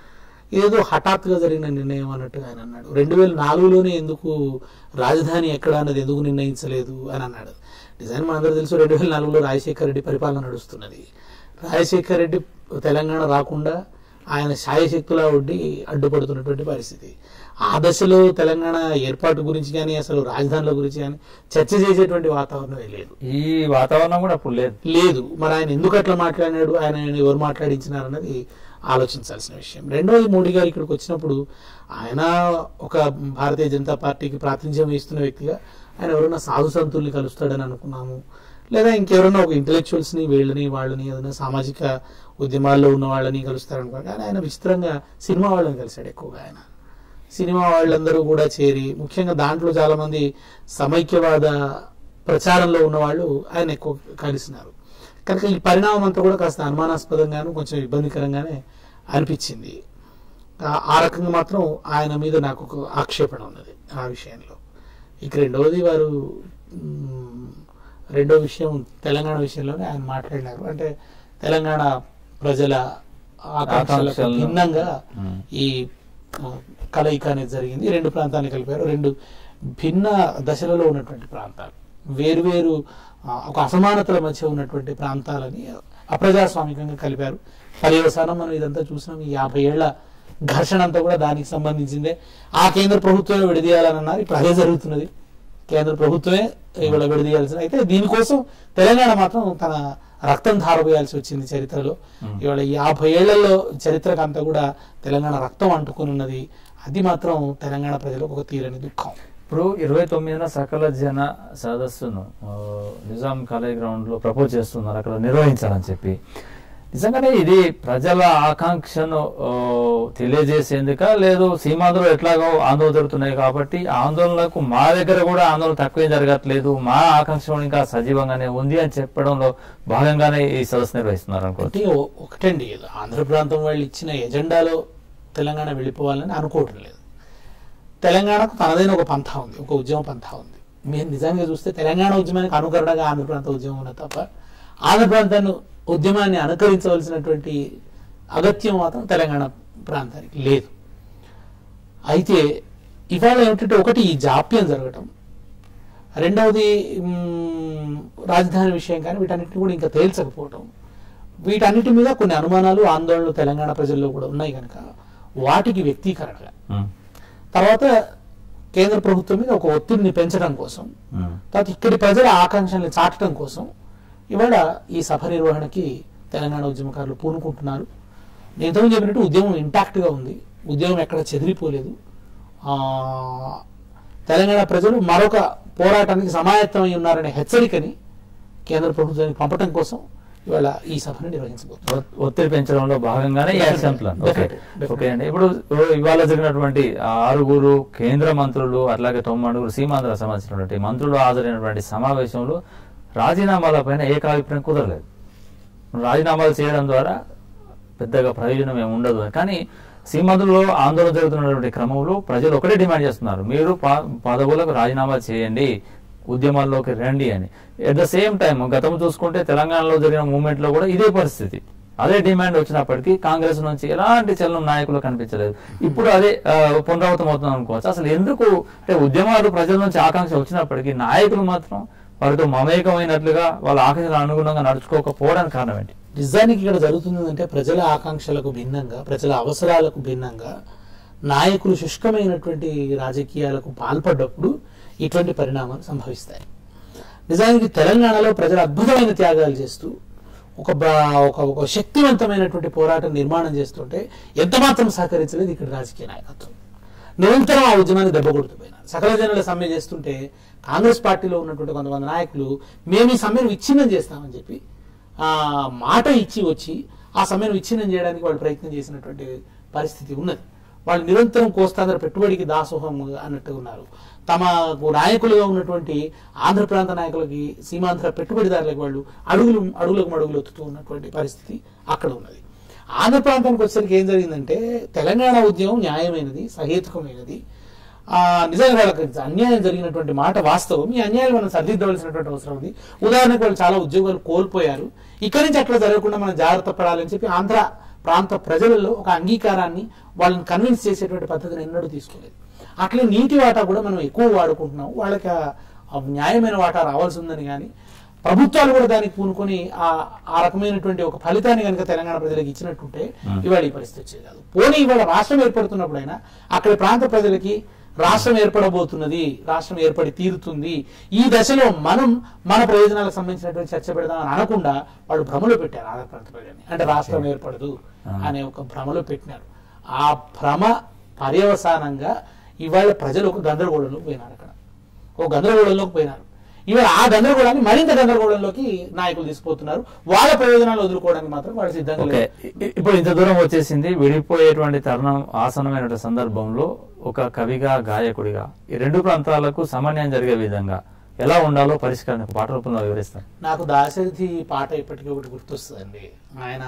ఏదో హఠాత్తుగా జరిగిన నిర్ణయం అన్నట్టుగా ఆయన అన్నాడు రెండు వేల నాలుగులోనే ఎందుకు రాజధాని ఎక్కడ అన్నది ఎందుకు నిర్ణయించలేదు అని అన్నాడు నిజానికి మనందరూ తెలుసు రెండు వేల నాలుగులో రాజశేఖర రెడ్డి పరిపాలన నడుస్తున్నది రాజశేఖర రెడ్డి తెలంగాణ రాకుండా ఆయన శాయశక్తులా ఉండి అడ్డుపడుతున్నటువంటి పరిస్థితి ఆ దశలో తెలంగాణ ఏర్పాటు గురించి కానీ అసలు రాజధానుల గురించి కానీ చర్చ చేసేటువంటి వాతావరణమే లేదు ఈ వాతావరణం కూడా అప్పుడు లేదు లేదు మరి ఆయన ఎందుకు అట్లా మాట్లాడినాడు ఆయన ఆయన ఎవరు మాట్లాడించినారు అన్నది ఆలోచించాల్సిన విషయం రెండవది మోడీ గారు ఇక్కడికి వచ్చినప్పుడు ఆయన ఒక భారతీయ జనతా పార్టీకి ప్రాతినిధ్యం వహిస్తున్న వ్యక్తిగా ఆయన ఎవరైనా సాధు సంతుల్ని కలుస్తాడని అనుకున్నాము లేదా ఇంకెవరైనా ఒక intellectuals ని వీళ్ళని వాళ్ళని ఏదైనా సామాజిక ఉద్యమాల్లో ఉన్న వాళ్ళని కలుస్తారనుకో కానీ ఆయన విచిత్రంగా సినిమా వాళ్ళని కలిశాడు ఎక్కువగా ఆయన సినిమా వాళ్ళందరూ కూడా చేరి ముఖ్యంగా దాంట్లో చాలా మంది సమైక్యవాద ప్రచారంలో ఉన్న వాళ్ళు ఆయన ఎక్కువ కలిసినారు కనుక ఈ పరిణామం అంతా కూడా కాస్త అనుమానాస్పదంగాను కొంచెం ఇబ్బందికరంగానే అనిపించింది ఆ- ఆ రకంగా మాత్రం ఆయన మీద నాకు ఒక ఆక్షేపణ ఉన్నది ఆ విషయంలో ఇక రెండవది వారు మ్, రెండో విషయం తెలంగాణ విషయంలోనే ఆయన మాట్లాడినారు అంటే తెలంగాణ ప్రజల ఆకాంక్షలకు ఆకాంక్షలను. భిన్నంగా మ్. ఈ ఆ, కలయిక అనేది జరిగింది రెండు ప్రాంతాన్ని కలిపారు రెండు భిన్న దశలలో ఉన్నటువంటి ప్రాంతాలు వేరువేరు ఆ, ఒక అసమానతల మధ్య ఉన్నటువంటి ప్రాంతాలని అప్రజాస్వామికంగా కలిపారు పర్యవసానం మనం ఇదంతా చూసినాం ఈ యాభై ఏళ్ల ఘర్షణ అంతా కూడా దానికి సంబంధించిందే ఆ కేంద్ర ప్రభుత్వమే విడదీయాలని అన్నారు ఇప్పుడు అదే జరుగుతున్నది కేంద్ర ప్రభుత్వమే ఇవాళ విడదీయాల్సిన అయితే దీనికోసం తెలంగాణ మాత్రం తన రక్తం ధారపోయాల్సి వచ్చింది చరిత్రలో ఇవాళ యాభై ఏళ్లలో చరిత్రకు అంతా కూడా తెలంగాణ రక్తం అంటుకుని ఉన్నది అది మాత్రం తెలంగాణ ప్రజలకు ఒక తీరని దుఃఖం ఇప్పుడు ఇరవై తొమ్మిదిన సకల జన సదస్సును ఆ, నిజాం కాలేజ్ గ్రౌండ్ లో ప్రపోజ్ చేస్తున్నారు అక్కడ నిర్వహించాలని చెప్పి నిజంగానే ఇది ప్రజల ఆకాంక్షను ఆ, తెలియజేసేందుక లేదు సీమాంధ్రలో ఎట్లాగో ఆందోళన జరుగుతున్నాయి కాబట్టి ఆ ఆందోళనకు మా దగ్గర కూడా ఆందోళన తక్కువేం జరగట్లేదు మా ఆకాంక్ష కూడా ఇంకా సజీవంగానే ఉంది అని చెప్పడంలో భాగంగానే ఈ సదస్సు నిర్వహిస్తున్నారు అనుకోవచ్చు అంటే ఓ- ఒకటండి ఆంధ్ర ప్రాంతం వాళ్ళు ఇచ్చిన ఎజెండాలో తెలంగాణ వెళ్ళిపోవాలని అనుకోవటం లేదు తెలంగాణకు తనదైన ఒక పంథా ఉంది ఒక ఉద్యమ పంథా ఉంది మీరు నిజంగా చూస్తే తెలంగాణ ఉద్యమానికి అనుకరణగా ఆంధ్ర ప్రాంత ఉద్యమం ఉన్నది తప్ప ఆంధ్ర ప్రాంతాన్ని ఉద్యమాన్ని అనుకరించవలసినటువంటి అగత్యం మాత్రం తెలంగాణ ప్రాంతానికి లేదు అయితే ఇవాళ ఏమిటంటే ఒకటి ఈ జాప్యం జరగటం రెండవది మ్, రాజధాని విషయం కానీ వీటన్నిటిని కూడా ఇంకా తేల్చకపోవటం వీటన్నిటి మీద కొన్ని అనుమానాలు ఆందోళనలు తెలంగాణ ప్రజల్లో కూడా ఉన్నాయి కనుక వాటికి వ్యక్తీకరణగా ఉమ్, తర్వాత కేంద్ర ప్రభుత్వం మీద ఒక ఒత్తిడిని పెంచడం కోసం ఉమ్, తర్వాత ఇక్కడి ప్రజల ఆకాంక్షల్ని చాటడం కోసం ఇవాళ ఈ సభ నిర్వహణకి తెలంగాణ ఉద్యమకారులు పూనుకుంటున్నారు నేను ఇంతకుముందు చెప్పినట్టు ఉద్యమం ఇంటాక్ట్ గా ఉంది ఉద్యమం ఎక్కడ చెదిరిపోలేదు ఆ, తెలంగాణ ప్రజలు మరొక పోరాటానికి సమాయత్తమై ఉన్నారనే హెచ్చరికని కేంద్ర ప్రభుత్వానికి పంపడం కోసం ఇవాళ ఈ సభను నిర్వహించబోతున్నారు ఒ- ఒత్తిడి పెంచడంలో భాగంగానే ఈ action plan okay Definitely, definitely. Okay అండి ఇప్పుడు ఇవాళ జరిగినటువంటి ఆ ఆరుగురు కేంద్ర మంత్రులు అట్లాగే తొమ్మిడుగురు సీమాంధ్ర సంబంధించినటువంటి మంత్రులు హాజరైనటువంటి సమావేశంలో రాజీనామాల పైన ఏకాభిప్రాయం కుదరలేదు రాజీనామాలు చేయడం ద్వారా పెద్దగా ప్రయోజనం ఏమి ఉండదు అని. కానీ సీమాంధ్రలో ఆందోళన జరుగుతున్నటువంటి క్రమంలో ప్రజలు ఒకటే డిమాండ్ చేస్తున్నారు మీరు ప- పదవులకు రాజీనామా చేయండి ఉద్యమాల్లోకి రండి అని ఎట్ ద సేమ్ టైం గతం చూసుకుంటే తెలంగాణలో జరిగిన మూవ్మెంట్ లో కూడా ఇదే పరిస్థితి అదే డిమాండ్ వచ్చినప్పటికీ కాంగ్రెస్ నుంచి ఎలాంటి చలనం నాయకులు కనిపించలేదు ఇప్పుడు అదే ఆ, పునరావృతం అవుతుంది అనుకోవచ్చు అసలు ఎందుకు అంటే ఉద్యమాలు ప్రజల నుంచి ఆకాంక్ష వచ్చినప్పటికీ నాయకులు మాత్రం వారితో మమేకమైనట్లుగా వాళ్ళ ఆకాంక్షలకు అనుగుణంగా నడుచుకోకపోవడానికి కారణం ఏంటి నిజానికి ఇక్కడ జరుగుతుందంటే ప్రజల ఆకాంక్షలకు భిన్నంగా ప్రజల అవసరాలకు భిన్నంగా నాయకులు శుష్కమైనటువంటి రాజకీయాలకు పాల్పడ్డప్పుడు ఇటువంటి పరిణామాలు సంభవిస్తాయి నిజానికి తెలంగాణలో ప్రజలు అద్భుతమైన త్యాగాలు చేస్తూ ఒక బా- ఒక ఒక శక్తివంతమైనటువంటి పోరాటం నిర్మాణం చేస్తుంటే ఎంత మాత్రం సహకరించలేదు ఇక్కడ రాజకీయ నాయకత్వం నిరంతరం ఆ ఉద్యమాన్ని దెబ్బ కొడుతుపోయినారు సకల జనుల సమ్మె చేస్తుంటే కాంగ్రెస్ పార్టీలో ఉన్నటువంటి కొంతమంది నాయకులు మేము ఈ సమ్మెను విచ్ఛిన్నం చేస్తామని చెప్పి ఆ మాట ఇచ్చి వచ్చి ఆ సమ్మెను విచ్ఛిన్నం చేయడానికి వాళ్ళు ప్రయత్నం చేసినటువంటి పరిస్థితి ఉన్నది వాళ్ళు నిరంతరం కోస్తాంధ్ర పెట్టుబడికి దాసోహం అన్నట్టు ఉన్నారు తమ నాయకులుగా ఉన్నటువంటి ఆంధ్ర ప్రాంత నాయకులకి సీమాంధ్ర పెట్టుబడిదారులకు వాళ్ళు అడుగులు అడుగులకు మడుగులు ఒత్తుతూ ఉన్నటువంటి పరిస్థితి అక్కడ ఉన్నది ఆంధ్ర ప్రాంతానికి వచ్చేసరికి ఏం జరిగిందంటే తెలంగాణ ఉద్యమం న్యాయమైనది సహేతుకమైనది ఆ నిజంగా వాళ్ళకి అన్యాయం జరిగినటువంటి మాట వాస్తవం ఈ అన్యాయం మనం సరిదిద్దవలసినటువంటి అవసరం ఉంది ఉదాహరణకు వాళ్ళు చాలా ఉద్యోగాలు కోల్పోయారు ఇక్కడి నుంచి అట్లా జరగకుండా మనం జాగ్రత్త పడాలని చెప్పి ఆంధ్ర ప్రాంత ప్రజలలో ఒక అంగీకారాన్ని వాళ్ళని కన్విన్స్ చేసేటువంటి పద్ధతిని ఎన్నడూ తీసుకోలేదు అట్లే నీటి వాటా కూడా మనం ఎక్కువ వాడుకుంటున్నాం వాళ్ళకి ఆ- ఆ న్యాయమైన వాటా రావాల్సి ఉందని కానీ ప్రభుత్వాలు కూడా దానికి పూనుకొని ఆ ఆ రకమైనటువంటి ఒక ఫలితాన్ని కనుక తెలంగాణ ప్రజలకు ఇచ్చినట్టుంటే ఇవాళ ఈ పరిస్థితి వచ్చేది కాదు పోనీ ఇవాళ రాష్ట్రం ఏర్పడుతున్నప్పుడైనా అక్కడి ప్రాంత ప్రజలకి రాష్ట్రం ఏర్పడబోతున్నది రాష్ట్రం ఏర్పడి తీరుతుంది ఈ దశలో మనం మన ప్రయోజనాలకు సంబంధించినటువంటి చర్చ పెడదాం అని అనకుండా వాళ్ళు భ్రమలో పెట్టారు ఆంధ్ర ప్రాంత ప్రజల్ని అంటే రాష్ట్రం ఏర్పడదు అనే ఒక భ్రమలో పెట్టినారు ఆ భ్రమ పర్యవసానంగా ఇవాళ ప్రజలు ఒక గందరగోళంలోకి పోయినారు అక్కడ ఒక గందరగోళంలోకి పోయినారు ఇవాళ ఆ గందరగోళాన్ని మరింత గందరగోళంలోకి నాయకులు తీసుకుపోతున్నారు వాళ్ళ ప్రయోజనాలు వదులుకోవడానికి మాత్రం వాళ్ళు సిద్ధంగా ఓకే లేరు. ఇ- ఇప్పుడు ఇంత దూరం వచ్చేసింది విడిపోయేటువంటి తరుణం ఆసనమైనటువంటి సందర్భంలో ఒక కవిగా గాయకుడిగా ఈ రెండు ప్రాంతాలకు సమన్వయం జరిగే విధంగా ఎలా ఉండాలో పరిష్కారం ఒక పాట రూపంలో వివరిస్తారు నాకు దాశరథి పాట ఇప్పటికీ ఒకటి గుర్తొస్తుందండి ఆయన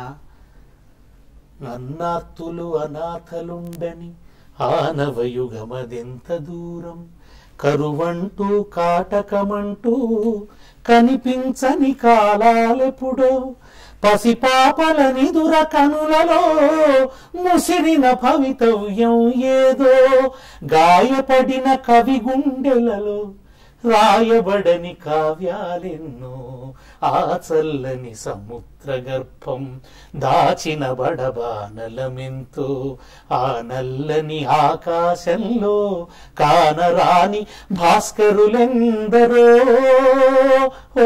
అన్నార్తులు అనాథలుండని ఆనవయుగమదెంత దూరం కరువంటూ కాటకమంటూ కనిపించని కాలాలెప్పుడో పసిపాపల నిదుర కనులలో ముసిరిన భవితవ్యం ఏదో గాయపడిన కవి గుండెలలో రాయబడని కావ్యాలెన్నో ఆ చల్లని సముద్ర గర్భం దాచిన బడబానలమెంతో ఆ నల్లని ఆకాశంలో కానరాని భాస్కరులెందరో ఓ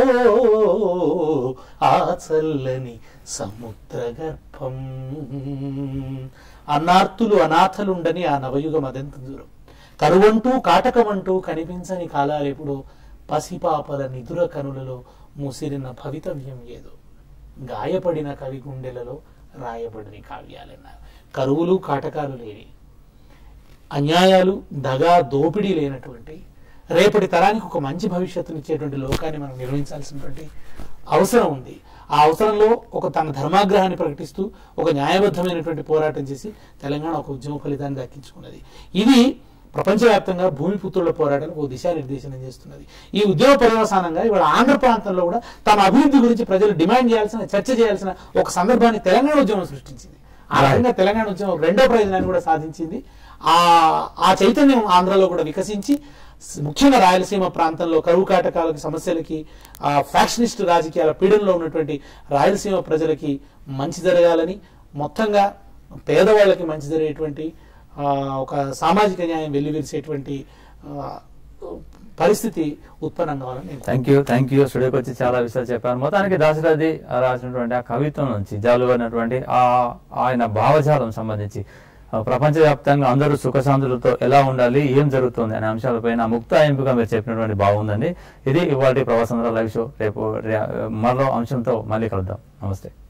ఆ చల్లని సముద్ర గర్భం అన్నార్తులు అనాథలుండని ఆ నవయుగం అదెంత దూరం కరువంటూ కాటకమంటూ కనిపించని కాలాలెప్పుడో పసిపాపల నిదుర కనులలో ముసిరిన భవితవ్యం ఏదో గాయపడిన కవి గుండెలలో రాయబడిన కావ్యాలన్నారు కరువులు కాటకాలు లేని అన్యాయాలు దగా దోపిడీ లేనటువంటి రేపటి తరానికి ఒక మంచి భవిష్యత్తునిచ్చేటువంటి లోకాన్ని మనం నిర్వహించాల్సినటువంటి అవసరం ఉంది ఆ అవసరంలో ఒక తన ధర్మాగ్రహాన్ని ప్రకటిస్తూ ఒక న్యాయబద్ధమైనటువంటి పోరాటం చేసి తెలంగాణ ఒక ఉద్యమ ఫలితాన్ని దక్కించుకున్నది ఇది ప్రపంచవ్యాప్తంగా భూమిపుత్రుల పోరాటానికి ఒక దిశానిర్దేశనం చేస్తున్నది ఈ ఉద్యమ పర్యవసానంగా ఇవాళ ఆంధ్ర ప్రాంతంలో కూడా తమ అభివృద్ధి గురించి ప్రజలు డిమాండ్ చేయాల్సిన చర్చ చేయాల్సిన ఒక సందర్భాన్ని తెలంగాణ ఉద్యమం సృష్టించింది ఆ రకంగా తెలంగాణ ఉద్యమం రెండో ప్రయోజనాన్ని కూడా సాధించింది ఆ ఆ చైతన్యం ఆంధ్రలో కూడా వికసించి స్- ముఖ్యంగా రాయలసీమ ప్రాంతంలో కరువు కాటకాలకి సమస్యలకి ఆ ఫ్యాక్షనిస్ట్ రాజకీయాల పీడనలో ఉన్నటువంటి రాయలసీమ ప్రజలకి మంచి జరగాలని మొత్తంగా పేదవాళ్ళకి మంచి జరిగేటువంటి ఆ, ఒక సామాజిక న్యాయం వెల్లివిరిసేటువంటి ఆ, పరిస్థితి ఉత్పన్నం కావాలని నేను థ్యాంక్ యూ థ్యాంక్ యూ స్టూడియోకి వచ్చి చాలా విషయాలు చెప్పారు మొత్తానికి దాశరథి రాసినటువంటి ఆ కవిత్వం నుంచి జాలువైనటువంటి ఆ ఆయన భావజాలం సంబంధించి ఆ, ప్రపంచవ్యాప్తంగా అందరూ సుఖశాంతులతో ఎలా ఉండాలి ఏం జరుగుతుంది అనే అంశాలపైన ముక్తాయింపుగా మీరు చెప్పినటువంటి బాగుందండి ఇది ఇవాళ ప్రవాసంద్ర లైవ్ షో రేపు రే- మరో అంశంతో మళ్ళీ కలుద్దాం నమస్తే